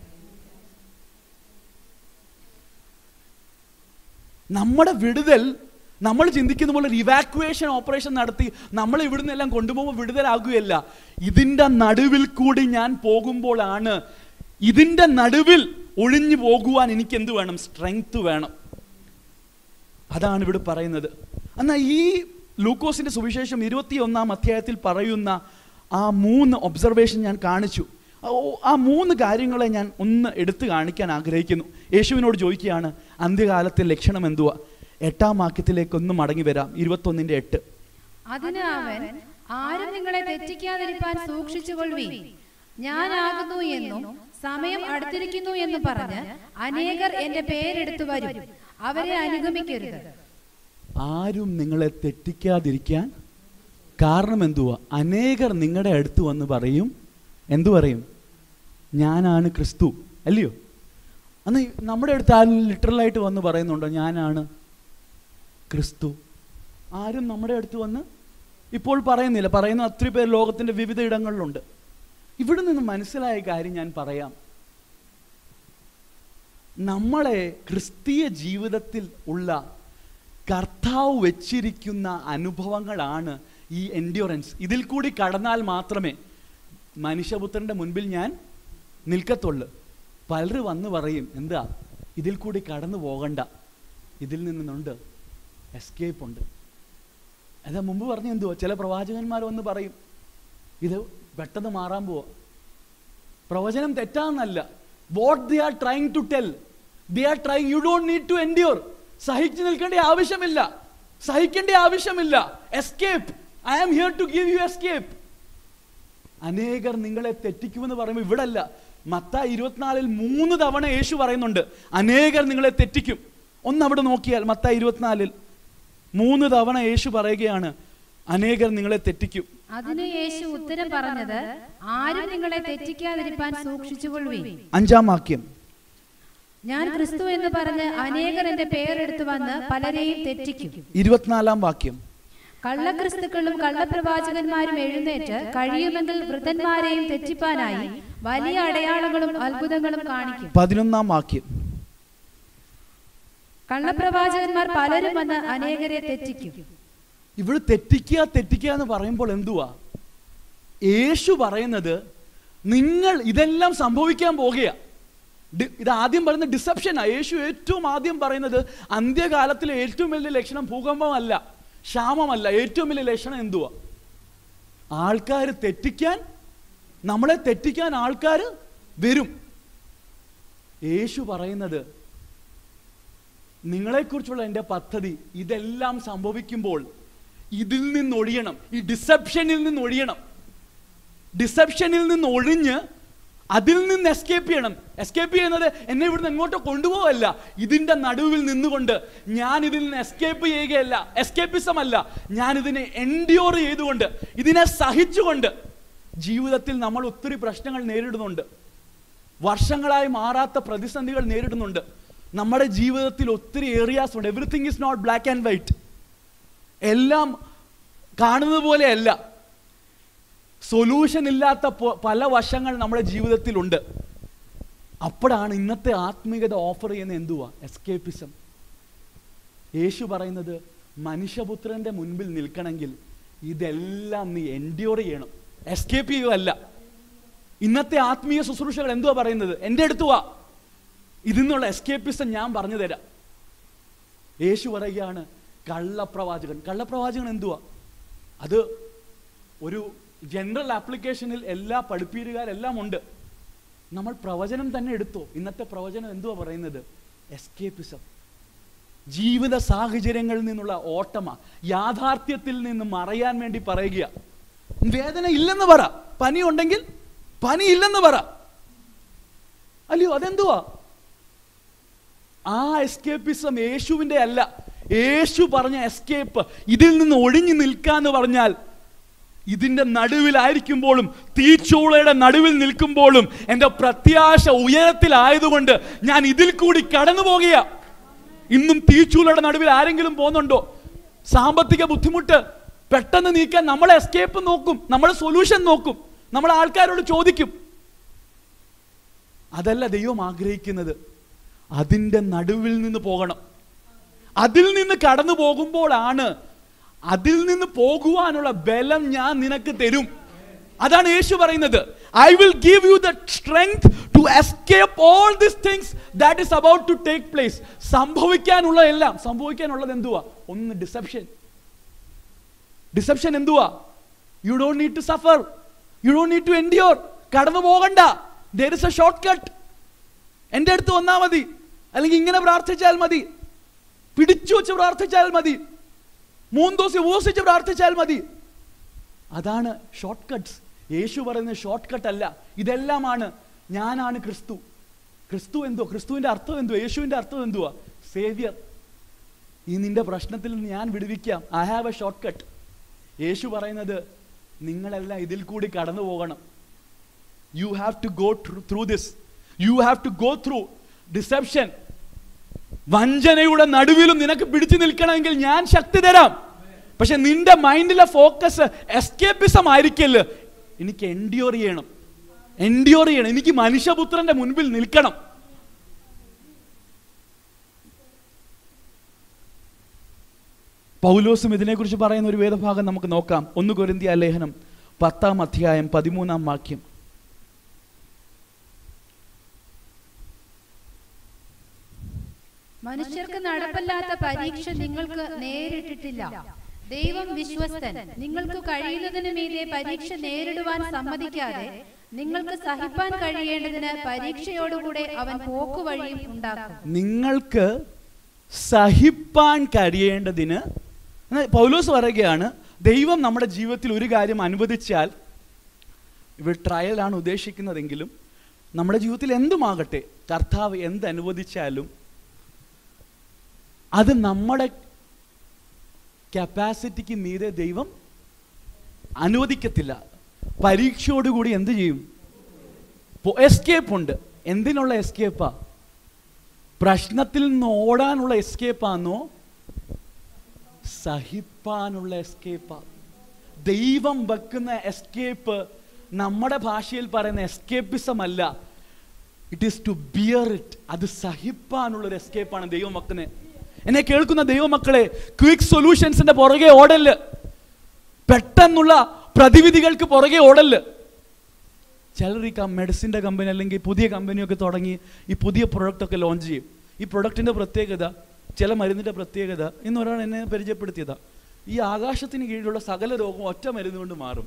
Speaker 1: നമ്മുടെ വിടുതൽ നമ്മൾ ചിന്തിക്കുന്ന പോലെ ഒരു ഇവാക്വേഷൻ ഓപ്പറേഷൻ നടത്തി നമ്മൾ ഇവിടുന്ന് എല്ലാം കൊണ്ടുപോകുമ്പോൾ വിടുതലാകുകയല്ല ഇതിൻ്റെ നടുവിൽ കൂടി ഞാൻ പോകുമ്പോഴാണ് ഇതിൻ്റെ നടുവിൽ ഒഴിഞ്ഞു പോകുവാൻ എനിക്ക് എന്ത് വേണം സ്ട്രെങ്ത് വേണം അതാണ് ഇവിടെ പറയുന്നത് എന്നാൽ ഈ ലൂക്കോസിന്റെ സുവിശേഷം ഇരുപത്തിയൊന്നാം അധ്യായത്തിൽ പറയുന്ന ആ മൂന്ന് ഒബ്സർവേഷൻ ഞാൻ കാണിച്ചു ആ ഓ- ആ മൂന്ന് കാര്യങ്ങളെ ഞാൻ ഒന്ന് എടുത്തു കാണിക്കാൻ ആഗ്രഹിക്കുന്നു യേശുവിനോട് ചോദിക്കുകയാണ് അന്ത്യകാലത്തെ ലക്ഷണം എന്തുവാ എട്ടാം വാക്യത്തിലേക്ക് ഒന്ന് മടങ്ങി വരാം ഇരുപത്തൊന്നിന്റെ എട്ട്
Speaker 2: അതിന് അവൻ ആരും നിങ്ങളെ തെറ്റിക്കാതിരിക്കാൻ സൂക്ഷിച്ചുകൊള്ളുവീൻ ഞാനാകുന്നു എന്നും സമയം അടുത്തിരിക്കുന്നു എന്നും പറഞ്ഞ് അനേകർ എന്റെ പേരെടുത്തു വരും അവരെ അനുഗമിക്കരുത്
Speaker 1: ആരും നിങ്ങളെ തെറ്റിക്കാതിരിക്കാൻ കാരണം എന്തുവാ അനേകർ നിങ്ങളുടെ അടുത്ത് വന്ന് പറയും എന്തു പറയും ഞാനാണ് ക്രിസ്തു അല്ലയോ അന്ന് ഈ നമ്മുടെ അടുത്ത് ആരും ലിറ്ററലായിട്ട് വന്ന് പറയുന്നുണ്ടോ ഞാനാണ് ക്രിസ്തു ആരും നമ്മുടെ അടുത്ത് വന്ന് ഇപ്പോൾ പറയുന്നില്ല പറയുന്ന ഒത്തിരി പേർ ലോകത്തിൻ്റെ വിവിധ ഇടങ്ങളിലുണ്ട് ഇവിടെ നിന്ന് മനസ്സിലായ കാര്യം ഞാൻ പറയാം നമ്മളെ ക്രിസ്തീയ ജീവിതത്തിൽ ഉള്ള കർത്താവ് വെച്ചിരിക്കുന്ന അനുഭവങ്ങളാണ് ഈ എൻഡ്യൂറൻസ് ഇതിൽ കൂടി കടന്നാൽ മാത്രമേ മനുഷ്യപുത്രൻ്റെ മുൻപിൽ ഞാൻ നിൽക്കത്തുള്ളൂ പലരും വന്ന് പറയും എന്താ ഇതിൽ കൂടി കടന്നു പോകണ്ട ഇതിൽ നിന്നുണ്ട് എസ്കേപ്പ് ഉണ്ട് അതാ മുമ്പ് പറഞ്ഞു എന്തുവാ ചില പ്രവാചകന്മാർ വന്ന് പറയും ഇത് പെട്ടെന്ന് മാറാൻ പോവാ പ്രവചനം തെറ്റാന്നല്ല what they are trying to tell they are trying you don't need to endure സഹിച്ചു നിൽക്കേണ്ട ആവശ്യമില്ല സഹിക്കേണ്ട ആവശ്യമില്ല escape I am here to give you escape അനേകർ നിങ്ങളെ തെറ്റിക്കുമെന്ന് പറയുമ്പോൾ ഇവിടെ അല്ല മത്ത ഇരുപത്തിനാലിൽ മൂന്ന് തവണ യേശു പറയുന്നുണ്ട് അനേകർ നിങ്ങളെ തെറ്റിക്കും ഒന്ന് അവിടെ നോക്കിയാൽ മത്ത ഇരുപത്തിനാലിൽ മൂന്ന് തവണ യേശു പറയുകയാണ് അനേകർ നിങ്ങളെ തെറ്റിക്കും
Speaker 2: അതിന് യേശു ഉത്തരം പറഞ്ഞത് ആരും നിങ്ങളെ തെറ്റിക്കാതിരിക്കാൻ സൂക്ഷിച്ചുകൊള്ളുവീൻ
Speaker 1: അഞ്ചാം വാക്യം
Speaker 2: ഞാൻ ക്രിസ്തു എന്ന് പറഞ്ഞ് അനേകർ എന്റെ പേരെടുത്തു വന്ന് പലരെയും തെറ്റിക്കും
Speaker 1: ഇരുപത്തിനാലാം വാക്യം
Speaker 2: കള്ളക്രിസ്തുക്കളും കള്ളപ്രവാചകന്മാരും എഴുന്നേറ്റ് കഴിയുമെങ്കിൽ വൃദ്ധന്മാരെയും തെറ്റിപ്പാനായി വലിയ അടയാളങ്ങളും അത്ഭുതങ്ങളും കാണിക്കും
Speaker 1: പതിനൊന്നാം വാക്യം
Speaker 2: കള്ളപ്രവാചകന്മാർ പലരും വന്ന് അനേകരെ തെറ്റിക്കും
Speaker 1: ഇവിടെ തെറ്റിക്കുക തെറ്റിക്കുക എന്ന് പറയുമ്പോൾ എന്തുവാ യേശു പറയുന്നത് നിങ്ങൾ ഇതെല്ലാം സംഭവിക്കാൻ പോകുക ഡി- ഇത് ആദ്യം പറയുന്ന ഡിസപ്ഷനാ യേശു ഏറ്റവും ആദ്യം പറയുന്നത് അന്ത്യകാലത്തിലെ ഏറ്റവും വലിയ ലക്ഷണം ഭൂകമ്പമല്ല ക്ഷാമമല്ല ഏറ്റവും വലിയ ലക്ഷണം എന്തുവാ ആൾക്കാർ തെറ്റിക്കാൻ നമ്മളെ തെറ്റിക്കാൻ ആൾക്കാർ വരും യേശു പറയുന്നത് നിങ്ങളെക്കുറിച്ചുള്ള എൻ്റെ പദ്ധതി ഇതെല്ലാം സംഭവിക്കുമ്പോൾ ഇതിൽ നിന്ന് ഒഴിയണം ഈ ഡിസപ്ഷനിൽ നിന്ന് ഒഴിയണം ഡിസപ്ഷനിൽ നിന്ന് ഒഴിഞ്ഞ് അതിൽ നിന്ന് എസ്കേപ്പ് ചെയ്യണം എസ്കേപ്പ് ചെയ്യുന്നത് എന്നെ ഇവിടുന്ന് എങ്ങോട്ടോ കൊണ്ടുപോകല്ല ഇതിന്റെ നടുവിൽ നിന്നുകൊണ്ട് ഞാൻ ഇതിൽ നിന്ന് എസ്കേപ്പ് ചെയ്യുകയല്ല എസ്കേപ്പിസം അല്ല ഞാൻ ഇതിനെ എൻഡ്യോർ ചെയ്തുകൊണ്ട് ഇതിനെ സഹിച്ചുകൊണ്ട് ജീവിതത്തിൽ നമ്മൾ ഒത്തിരി പ്രശ്നങ്ങൾ നേരിടുന്നുണ്ട് വർഷങ്ങളായി മാറാത്ത പ്രതിസന്ധികൾ നേരിടുന്നുണ്ട് നമ്മുടെ ജീവിതത്തിൽ ഒത്തിരി ഏറിയാസ് ഉണ്ട് everything is not black and white എല്ലാം കാണുന്നത് പോലെയല്ല സൊല്യൂഷൻ ഇല്ലാത്ത പ- പല വശങ്ങൾ നമ്മുടെ ജീവിതത്തിലുണ്ട് അപ്പോഴാണ് ഇന്നത്തെ ആത്മീയത ഓഫർ ചെയ്യുന്ന എന്തുവാ എസ്കേപ്പിസം യേശു പറയുന്നത് മനുഷ്യപുത്രന്റെ മുൻപിൽ നിൽക്കണമെങ്കിൽ ഇതെല്ലാം നീ എൻഡ്യൂർ ചെയ്യണം എസ്കേപ്പ് ചെയ്യുകയല്ല ഇന്നത്തെ ആത്മീയ ശുശ്രൂഷകൾ എന്തുവാ പറയുന്നത് എൻ്റെ അടുത്ത് വാ ഇതിൽ നിന്നുള്ള എസ്കേപ്പിസം ഞാൻ പറഞ്ഞു തരാം യേശു പറയുകയാണ് കള്ളപ്രവാചകൻ കള്ളപ്രവാചകൻ എന്തുവാ അത് ഒരു ജനറൽ ആപ്ലിക്കേഷനിൽ എല്ലാ പഠിപ്പീരുകാരെല്ലാം ഉണ്ട് നമ്മൾ പ്രവചനം തന്നെ എടുത്തോ ഇന്നത്തെ പ്രവചനം എന്തുവാ പറയുന്നത് എസ്കേപ്പിസം ജീവിത സാഹചര്യങ്ങളിൽ നിന്നുള്ള ഓട്ടമ യാഥാർത്ഥ്യത്തിൽ നിന്ന് മറയാൻ വേണ്ടി പറയുക വേദന ഇല്ലെന്ന് പറ പനി ഉണ്ടെങ്കിൽ പനി ഇല്ലെന്ന് പറ അല്ലയോ അതെന്തുവാ ആ എസ്കേപ്പിസം യേശുവിന്റെ അല്ല യേശു പറഞ്ഞ എസ്കേപ്പ് ഇതിൽ നിന്ന് ഒഴിഞ്ഞു നിൽക്കാന്ന് പറഞ്ഞാൽ ഇതിന്റെ നടുവിലായിരിക്കുമ്പോഴും തീച്ചൂളയുടെ നടുവിൽ നിൽക്കുമ്പോഴും എൻ്റെ പ്രത്യാശ ഉയരത്തിലായതുകൊണ്ട് ഞാൻ ഇതിൽ കൂടി കടന്നു പോകുക ഇന്നും തീച്ചൂളയുടെ നടുവിൽ ആരെങ്കിലും പോകുന്നുണ്ടോ സാമ്പത്തിക ബുദ്ധിമുട്ട് പെട്ടെന്ന് നീക്കാൻ നമ്മൾ എസ്കേപ്പ് നോക്കും നമ്മൾ സൊല്യൂഷൻ നോക്കും നമ്മൾ ആൾക്കാരോട് ചോദിക്കും അതല്ല ദൈവം ആഗ്രഹിക്കുന്നത് അതിൻ്റെ നടുവിൽ നിന്ന് പോകണം അതിൽ നിന്ന് കടന്നു പോകുമ്പോഴാണ് അതിൽ നിന്ന് പോകുവാനുള്ള ബലം ഞാൻ നിനക്ക് തരും അതാണ് യേശു പറയുന്നത് I will give you the strength to escape all this things that is about to take place സംഭവിക്കാനുള്ള എല്ലാം സംഭവിക്കാനുള്ളത് എന്തുവാ ഒന്ന് ഡിസപ്ഷൻ ഡിസെപ്ഷൻ എന്തുവാ you don't need to suffer you don't need to endure കടന്നു പോകണ്ട there is a shortcut എൻ്റെ അടുത്ത് വന്നാൽ മതി അല്ലെങ്കിൽ ഇങ്ങനെ പ്രാർത്ഥിച്ചാൽ മതി പിടിച്ചു വെച്ച് പ്രാർത്ഥിച്ചാൽ മതി മൂന്ന് ദിവസം ഉപവസിച്ച് പ്രാർത്ഥിച്ചാൽ മതി അതാണ് ഷോർട്ട് കട്ട്സ് യേശു പറയുന്നത് ഷോർട്ട് കട്ട് അല്ല ഇതെല്ലാമാണ് ഞാനാണ് ക്രിസ്തു ക്രിസ്തു എന്തോ ക്രിസ്തുവിന്റെ അർത്ഥം എന്തോ യേശുവിന്റെ അർത്ഥം എന്തുവാ സേവ്യർ ഈ നിന്റെ പ്രശ്നത്തിൽ നിന്ന് ഞാൻ വിടുവിക്കാം I have a shortcut Yesu പറയുന്നത് നിങ്ങളെല്ലാം ഇതിൽ കൂടി കടന്നു പോകണം you have to go through this you have to go through deception വഞ്ചനയുടെ നടുവിലും നിനക്ക് പിടിച്ചു നിൽക്കണമെങ്കിൽ ഞാൻ ശക്തി തരാം പക്ഷെ നിന്റെ മൈൻഡിലെ ഫോക്കസ് എസ്കേപ്പിസം ആയിരിക്കല് എനിക്ക് എൻഡ്യോർ ചെയ്യണം എൻഡ്യോർ ചെയ്യണം എനിക്ക് മനുഷ്യപുത്രന്റെ മുൻപിൽ നിൽക്കണം പൗലോസും ഇതിനെക്കുറിച്ച് പറയുന്ന ഒരു വേദഭാഗം നമുക്ക് നോക്കാം ഒന്ന് കൊരിന്തിയ ലേഖനം പത്താം അധ്യായം പതിമൂന്നാം വാക്യം
Speaker 2: മനുഷ്യർക്ക് നടപ്പല്ലാത്ത പരീക്ഷ നിങ്ങൾക്ക് നേരിട്ടിട്ടില്ല ദൈവം വിശ്വസ്തൻ നിങ്ങൾക്ക് കഴിയുന്നതിന് മീതെ പരീക്ഷ നേരിടുവാൻ സമ്മതിക്കാതെ നിങ്ങൾക്ക് സഹിപ്പാൻ കഴിയേണ്ടതിന് പരീക്ഷയോടുകൂടെ അവൻ പോക്കുവഴിയും ഉണ്ടാക്കും
Speaker 1: നിങ്ങൾക്ക് സഹിപ്പാൻ കഴിയേണ്ടതിന് എന്നാൽ പൗലോസ് പറയുകയാണ് ദൈവം നമ്മുടെ ജീവിതത്തിൽ ഒരു കാര്യം അനുവദിച്ചാൽ ഇവർ ട്രയലാണ് ഉദ്ദേശിക്കുന്നതെങ്കിലും നമ്മുടെ ജീവിതത്തിൽ എന്തുമാകട്ടെ കർത്താവ് എന്ത് അനുവദിച്ചാലും അത് നമ്മുടെ കപ്പാസിറ്റിക്ക് മീതെ ദൈവം അനുവദിക്കത്തില്ല പരീക്ഷയോടുകൂടി എന്ത് ചെയ്യും എസ്കേപ്പ് ഉണ്ട് എന്തിനുള്ള എസ്കേപ്പാ പ്രശ്നത്തിൽ നിന്ന് ഓടാനുള്ള എസ്കേപ്പാന്നോ സഹിപ്പാനുള്ള എസ്കേപ്പാ ദൈവം വെക്കുന്ന എസ്കേപ്പ് നമ്മുടെ ഭാഷയിൽ പറയുന്ന എസ്കേപ്പിസം അല്ല it is to bear it അത് സഹിപ്പാനുള്ള ഒരു എസ്കേപ്പാണ് ദൈവം വെക്കുന്നത് എന്നെ കേൾക്കുന്ന ദൈവമക്കളെ ക്വിക്ക് സൊല്യൂഷൻസിന്റെ പുറകെ ഓടല് പെട്ടെന്നുള്ള പ്രതിവിധികൾക്ക് പുറകെ ഓടല് ചിലർ ഈ മെഡിസിൻ്റെ കമ്പനി അല്ലെങ്കിൽ പുതിയ കമ്പനിയൊക്കെ തുടങ്ങി ഈ പുതിയ പ്രൊഡക്റ്റ് ഒക്കെ ലോഞ്ച് ചെയ്യും ഈ പ്രൊഡക്റ്റിൻ്റെ പ്രത്യേകത ചില മരുന്നിൻ്റെ പ്രത്യേകത ഇന്ന് ഒരാൾ എന്നെ പരിചയപ്പെടുത്തിയതാ ഈ ആകാശത്തിന് കീഴിലുള്ള സകല രോഗം ഒറ്റ മരുന്ന് കൊണ്ട് മാറും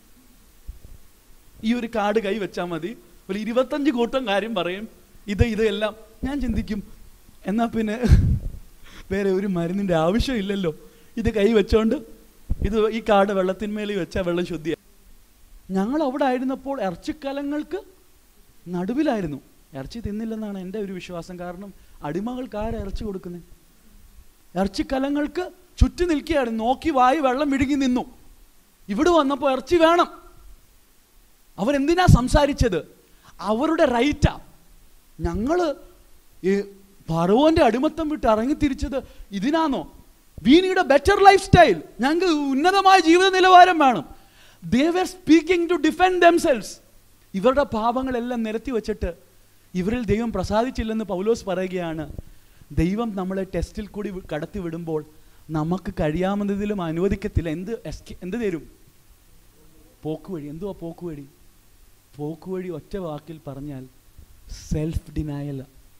Speaker 1: ഈ ഒരു കാർഡ് കൈ വെച്ചാൽ മതി ഒരു ഇരുപത്തഞ്ച് കൂട്ടം കാര്യം പറയും ഇത് ഇത് എല്ലാം ഞാൻ ചിന്തിക്കും എന്നാ പിന്നെ വേറെ ഒരു മരുന്നിൻ്റെ ആവശ്യമില്ലല്ലോ ഇത് കൈ വെച്ചോണ്ട് ഇത് ഈ കാർഡ് വെള്ളത്തിന്മേൽ വെച്ചാൽ വെള്ളം ശുദ്ധിയാണ് ഞങ്ങൾ അവിടെ ആയിരുന്നപ്പോൾ ഇറച്ചിക്കലങ്ങൾക്ക് നടുവിലായിരുന്നു ഇറച്ചി തിന്നില്ലെന്നാണ് എൻ്റെ ഒരു വിശ്വാസം കാരണം അടിമകൾക്ക് ആരാ ഇറച്ചി കൊടുക്കുന്നത് ഇറച്ചിക്കലങ്ങൾക്ക് ചുറ്റി നിൽക്കുകയായിരുന്നു നോക്കി വായി വെള്ളം വിഴുങ്ങി നിന്നു ഇവിടെ വന്നപ്പോൾ ഇറച്ചി വേണം അവരെന്തിനാ സംസാരിച്ചത് അവരുടെ റൈറ്റാ ഞങ്ങള് ഈ പറവോന്റെ അടിമത്തം വിട്ട് ഇറങ്ങി തിരിച്ചത് ഇതിനാണോ we need a better lifestyle ഞങ്ങൾക്ക് ഉന്നതമായ ജീവിത നിലവാരം വേണം they were speaking to defend themselves ഇവരുടെ പാപങ്ങളെല്ലാം നിരത്തി വെച്ചിട്ട് ഇവരിൽ ദൈവം പ്രസാദിച്ചില്ലെന്ന് പൗലോസ് പറയുകയാണ് ദൈവം നമ്മളെ ടെസ്റ്റിൽ കൂടി വി- കടത്തി വിടുമ്പോൾ നമുക്ക് കഴിയാവുന്നതിലും അനുവദിക്കത്തില്ല എന്ത് എസ്കേ- എന്ത് തരും പോക്കുവഴി എന്തുവാ പോക്കുവഴി പോക്കുവഴി ഒറ്റ വാക്കിൽ പറഞ്ഞാൽ self denial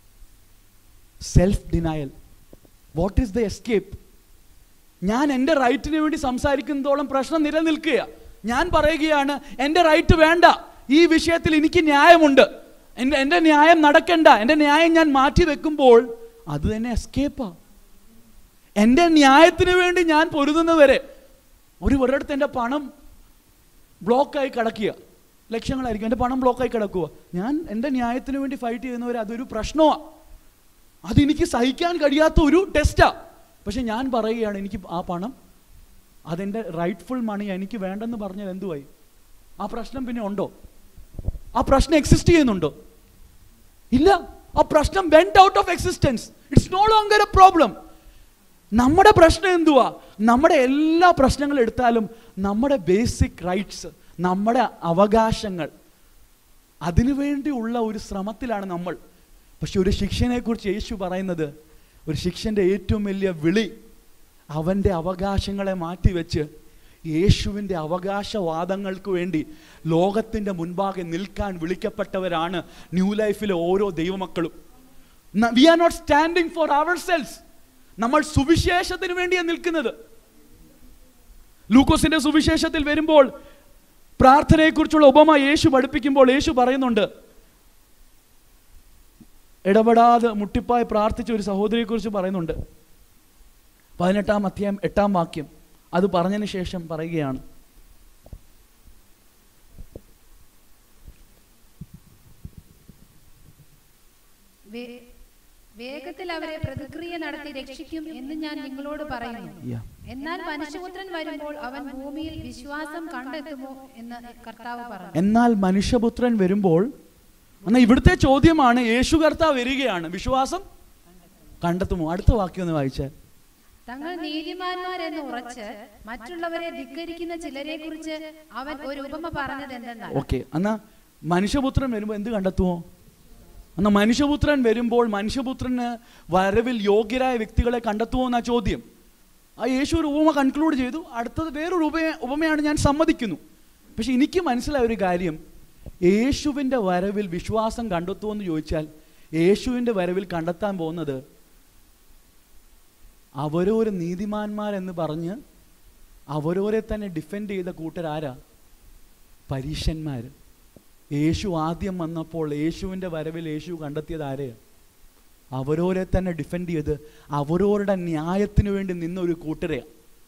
Speaker 1: self denial what is the escape ഞാൻ എൻ്റെ റൈറ്റിന് വേണ്ടി സംസാരിക്കുന്നതോളം പ്രശ്നം നിലനിൽക്കുക ഞാൻ പറയുകയാണ് എൻ്റെ റൈറ്റ് വേണ്ട ഈ വിഷയത്തിൽ എനിക്ക് ന്യായമുണ്ട് എൻ്റെ എൻ്റെ ന്യായം നടക്കണ്ട എൻ്റെ ന്യായം ഞാൻ മാറ്റി വെക്കുമ്പോൾ അത് തന്നെ എസ്കേപ്പാ എൻ്റെ ന്യായത്തിന് വേണ്ടി ഞാൻ പൊരുതുന്നവരെ ഒരു ഒരിടത്ത് എൻ്റെ പണം ബ്ലോക്കായി കിടക്കുക ലക്ഷ്യങ്ങളായിരിക്കും എൻ്റെ പണം ബ്ലോക്കായി കിടക്കുക ഞാൻ എൻ്റെ ന്യായത്തിന് വേണ്ടി ഫൈറ്റ് ചെയ്യുന്നവർ അതൊരു പ്രശ്നമാണ് അതെനിക്ക് സഹിക്കാൻ കഴിയാത്ത ഒരു ടെസ്റ്റാ പക്ഷെ ഞാൻ പറയുകയാണ് എനിക്ക് ആ പണം അതെൻ്റെ റൈറ്റ്ഫുൾ മണി എനിക്ക് വേണ്ടെന്ന് പറഞ്ഞാൽ എന്തുവായി ആ പ്രശ്നം പിന്നെ ഉണ്ടോ ആ പ്രശ്നം എക്സിസ്റ്റ് ചെയ്യുന്നുണ്ടോ ഇല്ല ആ പ്രശ്നം went out of existence it's no longer a problem നമ്മുടെ പ്രശ്നം എന്തുവാ നമ്മുടെ എല്ലാ പ്രശ്നങ്ങളും എടുത്താലും നമ്മുടെ ബേസിക് റൈറ്റ്സ് നമ്മുടെ അവകാശങ്ങൾ അതിനുവേണ്ടിയുള്ള ഒരു ശ്രമത്തിലാണ് നമ്മൾ പക്ഷെ ഒരു ശിക്ഷനെക്കുറിച്ച് യേശു പറയുന്നത് ഒരു ശിക്ഷൻ്റെ ഏറ്റവും വലിയ വിളി അവൻ്റെ അവകാശങ്ങളെ മാറ്റിവെച്ച് യേശുവിൻ്റെ അവകാശവാദങ്ങൾക്ക് വേണ്ടി ലോകത്തിൻ്റെ മുൻപാകെ നിൽക്കാൻ വിളിക്കപ്പെട്ടവരാണ് ന്യൂ ലൈഫിലെ ഓരോ ദൈവമക്കളും we are not standing for ourselves നമ്മൾ സുവിശേഷത്തിന് വേണ്ടിയാണ് നിൽക്കുന്നത് ലൂക്കോസിന്റെ സുവിശേഷത്തിൽ വരുമ്പോൾ പ്രാർത്ഥനയെക്കുറിച്ചുള്ള ഉപമ യേശു പഠിപ്പിക്കുമ്പോൾ യേശു പറയുന്നുണ്ട് ഇടപെടാതെ മുട്ടിപ്പായി പ്രാർത്ഥിച്ച ഒരു സഹോദരിയെക്കുറിച്ച് പറയുന്നുണ്ട് പതിനെട്ടാം അധ്യായം എട്ടാം വാക്യം അത് പറഞ്ഞതിന് ശേഷം പറയുകയാണ്
Speaker 2: വേ- വേഗത്തിൽ അവരെ പ്രതിക്രിയ നടത്തി രക്ഷിക്കും എന്ന് ഞാൻ നിങ്ങളോട് പറയുന്നു
Speaker 1: Yeah.
Speaker 2: എന്നാൽ മനുഷ്യപുത്രൻ വരുമ്പോൾ അവൻ ഭൂമിയിൽ വിശ്വാസം കണ്ടെത്തുമോ എന്ന് കർത്താവ് പറഞ്ഞു
Speaker 1: എന്നാൽ മനുഷ്യപുത്രൻ വരുമ്പോൾ എന്നാൽ ഇവിടുത്തെ ചോദ്യമാണ് യേശു കർത്താവ് വരികയാണ് വിശ്വാസം കണ്ടെത്തുമോ അടുത്ത വാക്യം ഒന്ന് വായിച്ചാൽ
Speaker 2: തങ്ങൾ നീതിമാന്മാരെന്ന് ഉറച്ച് മറ്റുള്ളവരെ ധിക്കരിക്കുന്ന ചിലരെ കുറിച്ച് അവൻ ഒരു ഉപമ പറഞ്ഞത് എന്തെന്നാൽ
Speaker 1: ഓക്കെ എന്നാ മനുഷ്യപുത്രൻ വരുമ്പോൾ എന്ത് കണ്ടെത്തുമോ എന്നാ മനുഷ്യപുത്രൻ വരുമ്പോൾ മനുഷ്യപുത്രന് വരവിൽ യോഗ്യരായ വ്യക്തികളെ കണ്ടെത്തുമോ എന്നാ ചോദ്യം ആ യേശു ഒരു ഉപമ കൺക്ലൂഡ് ചെയ്തു അടുത്തത് വേറൊരു ഉപ ഉപമയാണ് ഞാൻ സമ്മതിക്കുന്നു പക്ഷെ എനിക്ക് മനസ്സിലായ ഒരു കാര്യം യേശുവിൻ്റെ വരവിൽ വിശ്വാസം കണ്ടെത്തുമോ എന്ന് ചോദിച്ചാൽ യേശുവിൻ്റെ വരവിൽ കണ്ടെത്താൻ പോകുന്നത് അവരോര് നീതിമാന്മാരെന്ന് പറഞ്ഞ് അവരോരെ തന്നെ ഡിഫെൻഡ് ചെയ്ത കൂട്ടരാരാ പരീശന്മാർ യേശു ആദ്യം വന്നപ്പോൾ യേശുവിൻ്റെ വരവിൽ യേശു കണ്ടെത്തിയത് ആരെയാ അവരോരെ തന്നെ ഡിഫെൻഡ് ചെയ്ത് അവരോരുടെ ന്യായത്തിന് വേണ്ടി നിന്ന ഒരു കൂട്ടരെയാ